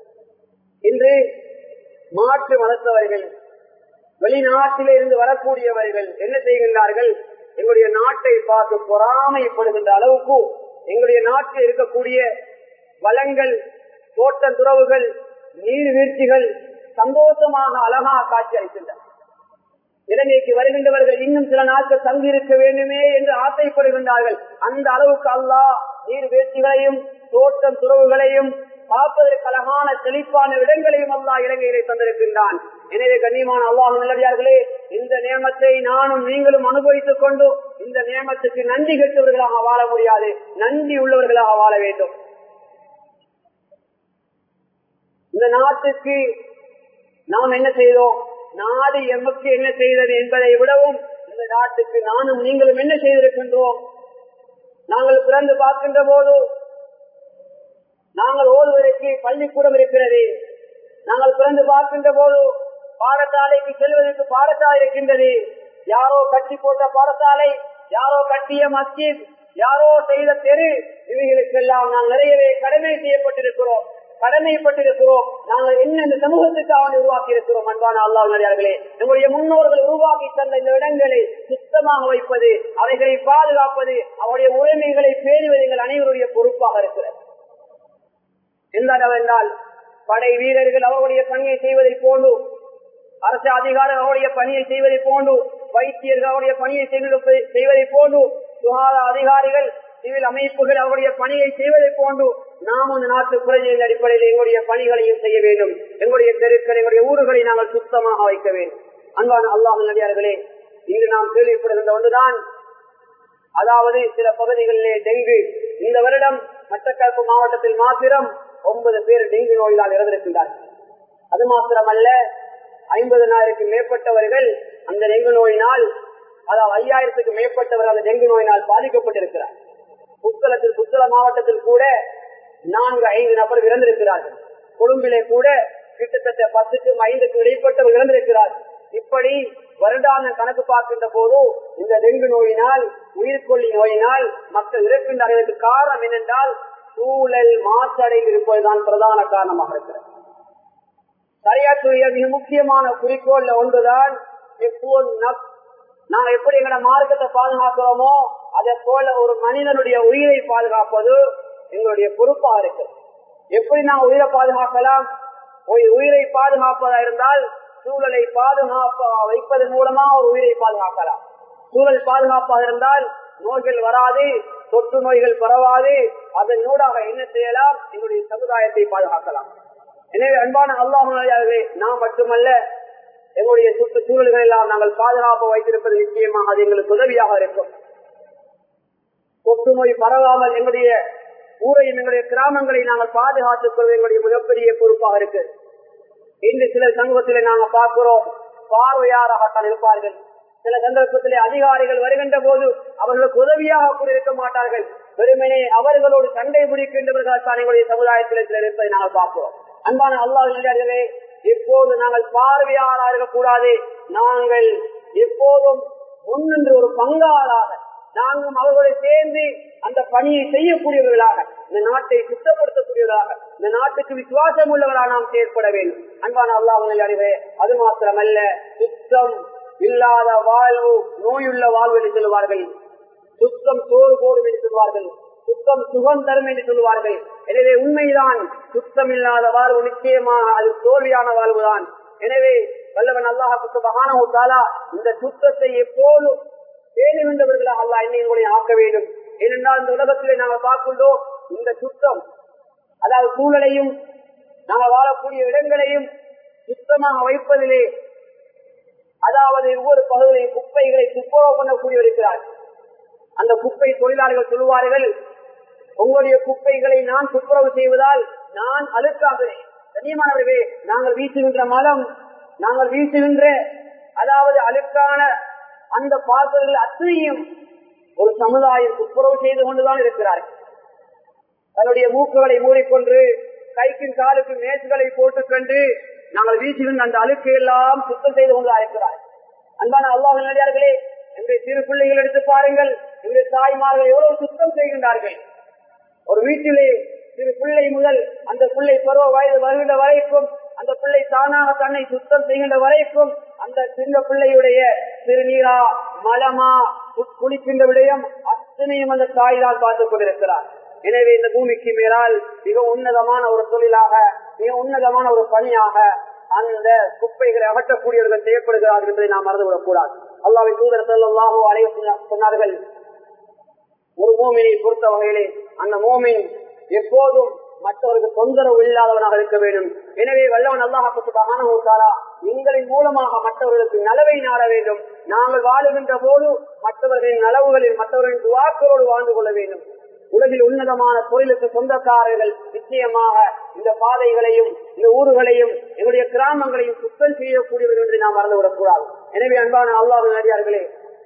Speaker 1: இன்று மாற்று மதத்தவர்கள் வெளிநாட்டிலே இருந்து வரக்கூடியவர்கள் என்ன செய்கின்றார்கள் எங்களுடைய நாட்டை பார்த்து பொறாமைப்படுகின்ற அளவுக்கு எங்களுடைய நாட்டில் இருக்கக்கூடிய வளங்கள் தோட்ட துறவுகள் நீர்வீழ்ச்சிகள் சந்தோஷமாக அழகாக காட்சி அளிக்கின்றன இலங்கைக்கு வருகின்றவர்கள் இன்னும் சில நாட்கள் தங்கியிருக்க வேண்டுமே என்று ஆசைப்படுகின்றார்கள் அந்த அளவுக்கு அல்லாஹ் நீர்வீழ்ச்சிகளையும் தோட்டம் துறவுகளையும் பார்ப்பதற்கு அழகான செழிப்பான இடங்களையும் அல்லா இலங்கையிலே தந்திருக்கின்றான் எனவே கண்ணியமான அல்லாஹ் நல்லடியார்களே இந்த நியமத்தை நானும் நீங்களும் அனுபவித்துக் கொண்டு இந்த நியமத்துக்கு நன்றி கெட்டவர்களாக வாழ முடியாது நன்றி உள்ளவர்களாக வாழ வேண்டும் இந்த நாட்டுக்கு நாம் என்ன செய்தோம் நாடு எமக்கு என்ன செய்தது என்பதை விடவும் இந்த நாட்டுக்கு நானும் நீங்களும் என்ன செய்திருக்கின்றோம் நாங்கள் பிறந்து பார்க்கின்ற போது நாங்கள் ஓடுவதற்கு பள்ளிக்கூடம் இருக்கிறது நாங்கள் பிறந்து பார்க்கின்ற போது பாடசாலைக்கு செல்வதற்கு பாடசாலை இருக்கின்றது யாரோ கட்டி போட்ட பாடசாலை யாரோ கட்டிய மஸ்ஜித் யாரோ செய்த தெரு இவைகளுக்கெல்லாம் நாம் நிறையவே கடமை செய்யப்பட்டிருக்கிறோம் கடமைப்பட்டிருக்கிறோம் நாங்கள் என்ன இந்த சமூகத்துக்கு அவனை உருவாக்கி இருக்கிறோம் அன்பான அல்லாஹர்களே நம்முடைய முன்னோர்கள் உருவாக்கி தந்த இந்த இடங்களை சுத்தமாக வைப்பது அவைகளை பாதுகாப்பது அவருடைய உரிமைகளை பேணுவது எங்கள் அனைவருடைய பொறுப்பாக இருக்கிறது எந்த அளவென்றால் படை வீரர்கள் அவருடைய பணியை செய்வதை போன்று அரசு அதிகாரம் அவருடைய பணியை செய்வதை போன்று வைத்தியர்கள் அவருடைய பணியை செய்வதை போன்று சுகாதார அதிகாரிகள் சிவில் அமைப்புகள் அவருடைய பணியை செய்வதை போன்று நாம் இந்த நாட்டு குறைஞ்சின் அடிப்படையில் எங்களுடைய பணிகளையும் செய்ய வேண்டும் எங்களுடைய தெருக்கள் எங்களுடைய ஊர்களை நாங்கள் சுத்தமாக வைக்க வேண்டும் அன்பான அல்லாஹ் நடிகார்களே இன்று நாம் கேள்விப்படுகின்ற ஒன்றுதான் அதாவது சில பகுதிகளிலே டெங்கு இந்த வருடம் மட்டக்களப்பு மாவட்டத்தில் மாத்திரம் ஒன்பது பேர் டெங்கு நோயினால் இறந்திருக்கின்றார்கள் அது மாத்திரமல்ல ஐம்பதனாயிரத்துக்கு மேற்பட்டவர்கள் அந்த டெங்கு நோயினால் அதாவது ஐயாயிரத்துக்கு மேற்பட்டவர்கள் அந்த டெங்கு நோயினால் பாதிக்கப்பட்டிருக்கிறார் புத்தளத்தில் புத்தள மாவட்டத்தில் கூட நான்கு ஐந்து நபர் இறந்திருக்கிறார்கள் கொழும்பிலே கூட கிட்டத்தட்ட பத்துக்கும் ஐந்துக்கும் இடைப்பட்டவர் இறந்திருக்கிறார்கள் இப்படி வருடான கணக்கு பார்க்கின்ற போது இந்த டெங்கு நோயினால் உயிர்கொல்லி நோயினால் மக்கள் இறக்கின்றார்களுக்கு காரணம் என்னென்றால் சூழல் மாசடைந்து இருப்பதுதான் பிரதான காரணமாக இருக்கிறது சரியாற்றுடைய மிக முக்கியமான குறிக்கோள்ல ஒன்றுதான் நாங்க எப்படி எங்களோட மார்க்கத்தை பாதுகாக்கிறோமோ அதே போல ஒரு மனிதனுடைய உயிரை பாதுகாப்பது எங்களுடைய பொறுப்பாக இருக்கு எப்படி நான் உயிரை பாதுகாக்கலாம் உயிரை பாதுகாப்பதா இருந்தால் சூழலை பாதுகாப்ப வைப்பதன் மூலமா ஒரு உயிரை பாதுகாக்கலாம் சூழல் பாதுகாப்பாக இருந்தால் நோய்கள் வராது தொற்று நோய்கள் பரவாது அதன் நூடாக என்ன செய்யலாம் எங்களுடைய சமுதாயத்தை பாதுகாக்கலாம் எனவே அன்பான அல்லாஹே நாம் மட்டுமல்ல எங்களுடைய சுற்றுச்சூழல்கள் எல்லாம் நாங்கள் பாதுகாப்பு வைத்திருப்பது நிச்சயமாக அது எங்களுக்கு உதவியாக இருக்கும் தொற்று நோய் பரவாமல் எங்களுடைய ஊரையும் எங்களுடைய கிராமங்களை நாங்கள் பாதுகாத்துக் கொள்வது எங்களுடைய மிகப்பெரிய பொறுப்பாக இருக்கு இன்று சில சமூகத்திலே நாங்கள் பார்க்கிறோம் பார்வையாராகத்தான் இருப்பார்கள் சில சந்தர்ப்பத்திலே அதிகாரிகள் வருகின்ற போது அவர்களுக்கு உதவியாக கூட இருக்க மாட்டார்கள் வெறுமனே அவர்களோடு சண்டை பிடிக்கின்றவர்கள் தான் எங்களுடைய சமுதாயத்தில் சிலர் இருப்பதை நாங்கள் பார்க்கிறோம் அன்பான அல்லாஹே எப்போது நாங்கள் பார்வையாளராக இருக்கக்கூடாது நாங்கள் எப்போதும் முன்னின்று ஒரு பங்காளாக நாங்களும் அவர்களை சேர்ந்து அந்த பணியை செய்யக்கூடியவர்களாக இந்த நாட்டை சுத்தப்படுத்தக்கூடியவர்களாக இந்த நாட்டுக்கு விசுவாசம் உள்ளவர்களாக நாம் செயற்பட வேண்டும் அன்பான அல்லாஹ் அறிவே அது மாத்திரமல்ல சுத்தம் இல்லாத வாழ்வு நோயுள்ள வாழ்வு என்று சொல்லுவார்கள் சுத்தம் சோறு போடும் என்று சொல்வார்கள் சுத்தம் சுகம் தரும் என்று சொல்லுவார்கள் எனவே உண்மைதான் சுத்தம் இல்லாத வாழ்வு நிச்சயமாக அது தோல்வியான வாழ்வுதான் எனவே வல்லவன் அல்லாஹுக்கு மகானவுத்தாலா இந்த சுத்தத்தை எப்போதும் பேணுகின்றவர்களாக அல்லா என்னை உங்களை ஆக்க வேண்டும் ஏனென்றால் இந்த உலகத்திலே நாங்கள் பார்க்கின்றோம் இந்த சுத்தம் அதாவது சூழலையும் நாங்கள் வாழக்கூடிய இடங்களையும் சுத்தமாக வைப்பதிலே அதாவது ஒவ்வொரு பகுதியிலையும் குப்பைகளை துப்புரவு பண்ணக்கூடிய இருக்கிறார் அந்த குப்பை தொழிலாளர்கள் சொல்லுவார்கள் உங்களுடைய குப்பைகளை நான் துப்புரவு செய்வதால் நான் அழுக்காகிறேன் கண்ணியமானவர்களே நாங்கள் வீசுகின்ற மலம் நாங்கள் வீசுகின்ற அதாவது அழுக்கான அந்த பாசல்கள் அத்தனையும் ஒரு சமுதாயம் துப்புரவு செய்து கொண்டுதான் இருக்கிறார்கள் தன்னுடைய மூக்குகளை மூடிக்கொண்டு கைக்கும் காலுக்கும் மேசுகளை போட்டுக்கொண்டு நாங்கள் வீட்டில் அந்த அழுக்கை எல்லாம் சுத்தம் செய்து கொண்டு இருக்கிறார் அன்பான அல்லாஹ் நடிகார்களே எங்களுடைய சிறு பிள்ளைகள் எடுத்து பாருங்கள் எங்களுடைய தாய்மார்கள் எவ்வளவு சுத்தம் செய்கின்றார்கள் ஒரு வீட்டிலே சிறு பிள்ளை முதல் அந்த பிள்ளை பருவ வயது வருகின்ற வரைக்கும் அந்த பிள்ளை தானாக தன்னை சுத்தம் செய்கின்ற வரைக்கும் அந்த சின்ன பிள்ளையுடைய சிறுநீரா மலமா குளிக்கின்ற விடயம் அத்தனையும் அந்த தாய் தான் பார்த்துக் கொண்டிருக்கிறார் எனவே இந்த பூமிக்கு மேலால் மிக உன்னதமான ஒரு தொழிலாக மிக உன்னதமான ஒரு பணியாக அந்த குப்பைகளை அகற்றக்கூடியவர்கள் செய்யப்படுகிறார்கள் என்பதை நாம் மறந்துவிடக் கூடாது அல்லாவின் தூதர் செல்லாஹோ அலைய சொன்னார்கள் ஒரு மோமினை பொறுத்த வகையிலே அந்த மோமின் எப்போதும் மற்றவருக்கு தொந்தரவு இல்லாதவனாக இருக்க வேண்டும் எனவே வல்லவன் அல்லாஹாரா எங்களின் மூலமாக மற்றவர்களுக்கு நலவை நாட வேண்டும் நாங்கள் வாழுகின்ற போது மற்றவர்களின் நலவுகளில் மற்றவர்களின் துவாக்களோடு வாழ்ந்து கொள்ள வேண்டும் உலகில் உன்னதமான தொழிலுக்கு சொந்தக்காரர்கள் நிச்சயமாக இந்த பாதைகளையும் இந்த ஊர்களையும் எங்களுடைய கிராமங்களையும் சுத்தம் செய்யக்கூடியவர்கள் என்று நாம் மறந்துவிடக்கூடாது எனவே அன்பான அல்லாஹ் நடிகார்களே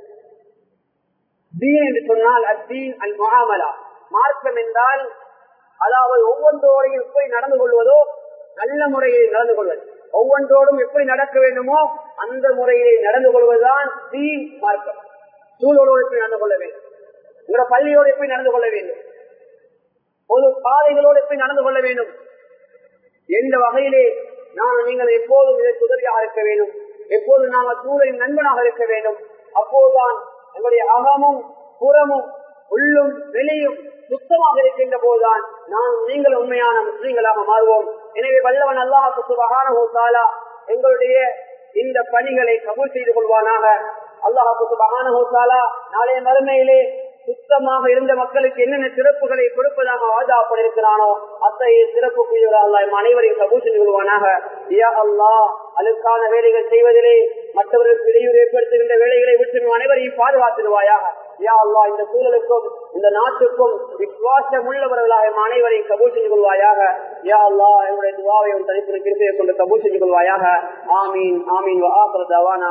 Speaker 1: தீன் என்று சொன்னால் அத்தீன் அல் மகாமலா மார்க்கம் என்றால் அதாவது ஒவ்வொன்றோடையும் எப்படி நடந்து கொள்வதோ நல்ல முறையில் நடந்து கொள்வது ஒவ்வொன்றோடும் எப்படி நடக்க வேண்டுமோ அந்த முறையிலே நடந்து கொள்வதுதான் தீன் மார்க்கம் சூழலோடு எப்படி நடந்து கொள்ள வேண்டும் உங்களோட பள்ளியோடு எப்படி நடந்து கொள்ள வேண்டும் பொது பாதைகளோடு எப்படி நடந்து கொள்ள வேண்டும் எந்த வகையிலே நான் நீங்கள் எப்போதும் இதற்கு உதவியாக இருக்க வேண்டும் எப்போதும் நாங்கள் சூழலின் நண்பனாக இருக்க வேண்டும் அப்போதுதான் எங்களுடைய அகமும் புறமும் உள்ளும் வெளியும் சுத்தமாக இருக்கின்ற போதுதான் நாம் நீங்கள் உண்மையான முஸ்லீம்களாக மாறுவோம் எனவே வல்லவன் அல்லாஹு சுபகான எங்களுடைய இந்த பணிகளை கபூல் செய்து கொள்வானாக அல்லாஹு சுபகான நாளைய மறுமையிலே சுத்தமாக இருந்த மக்களுக்கு என்னென்ன சிறப்புகளை கொடுப்பதாக வாதாப்படிருக்கிறானோ அத்தகைய சிறப்பு அல்லாஹ் அனைவரையும் கபூல் செய்து கொள்வானாக யா அல்லாஹ் அதுக்கான வேலைகள் செய்வதிலே மற்றவர்களுக்கு இடையூறு ஏற்படுத்துகின்ற வேலைகளை விட்டு அனைவரையும் பாதுகாத்துடுவாயாக யா அல்லா இந்த சூழலுக்கும் இந்த நாட்டுக்கும் விசுவாசம் உள்ளவர்களாக அனைவரையும் கபூல் செய்து கொள்வாயாக யா அல்லா என்னுடைய துவாவை தனிப்பு கிருப்பையை கொண்டு கபூல் செய்து கொள்வாயாக ஆமீன் ஆமீன்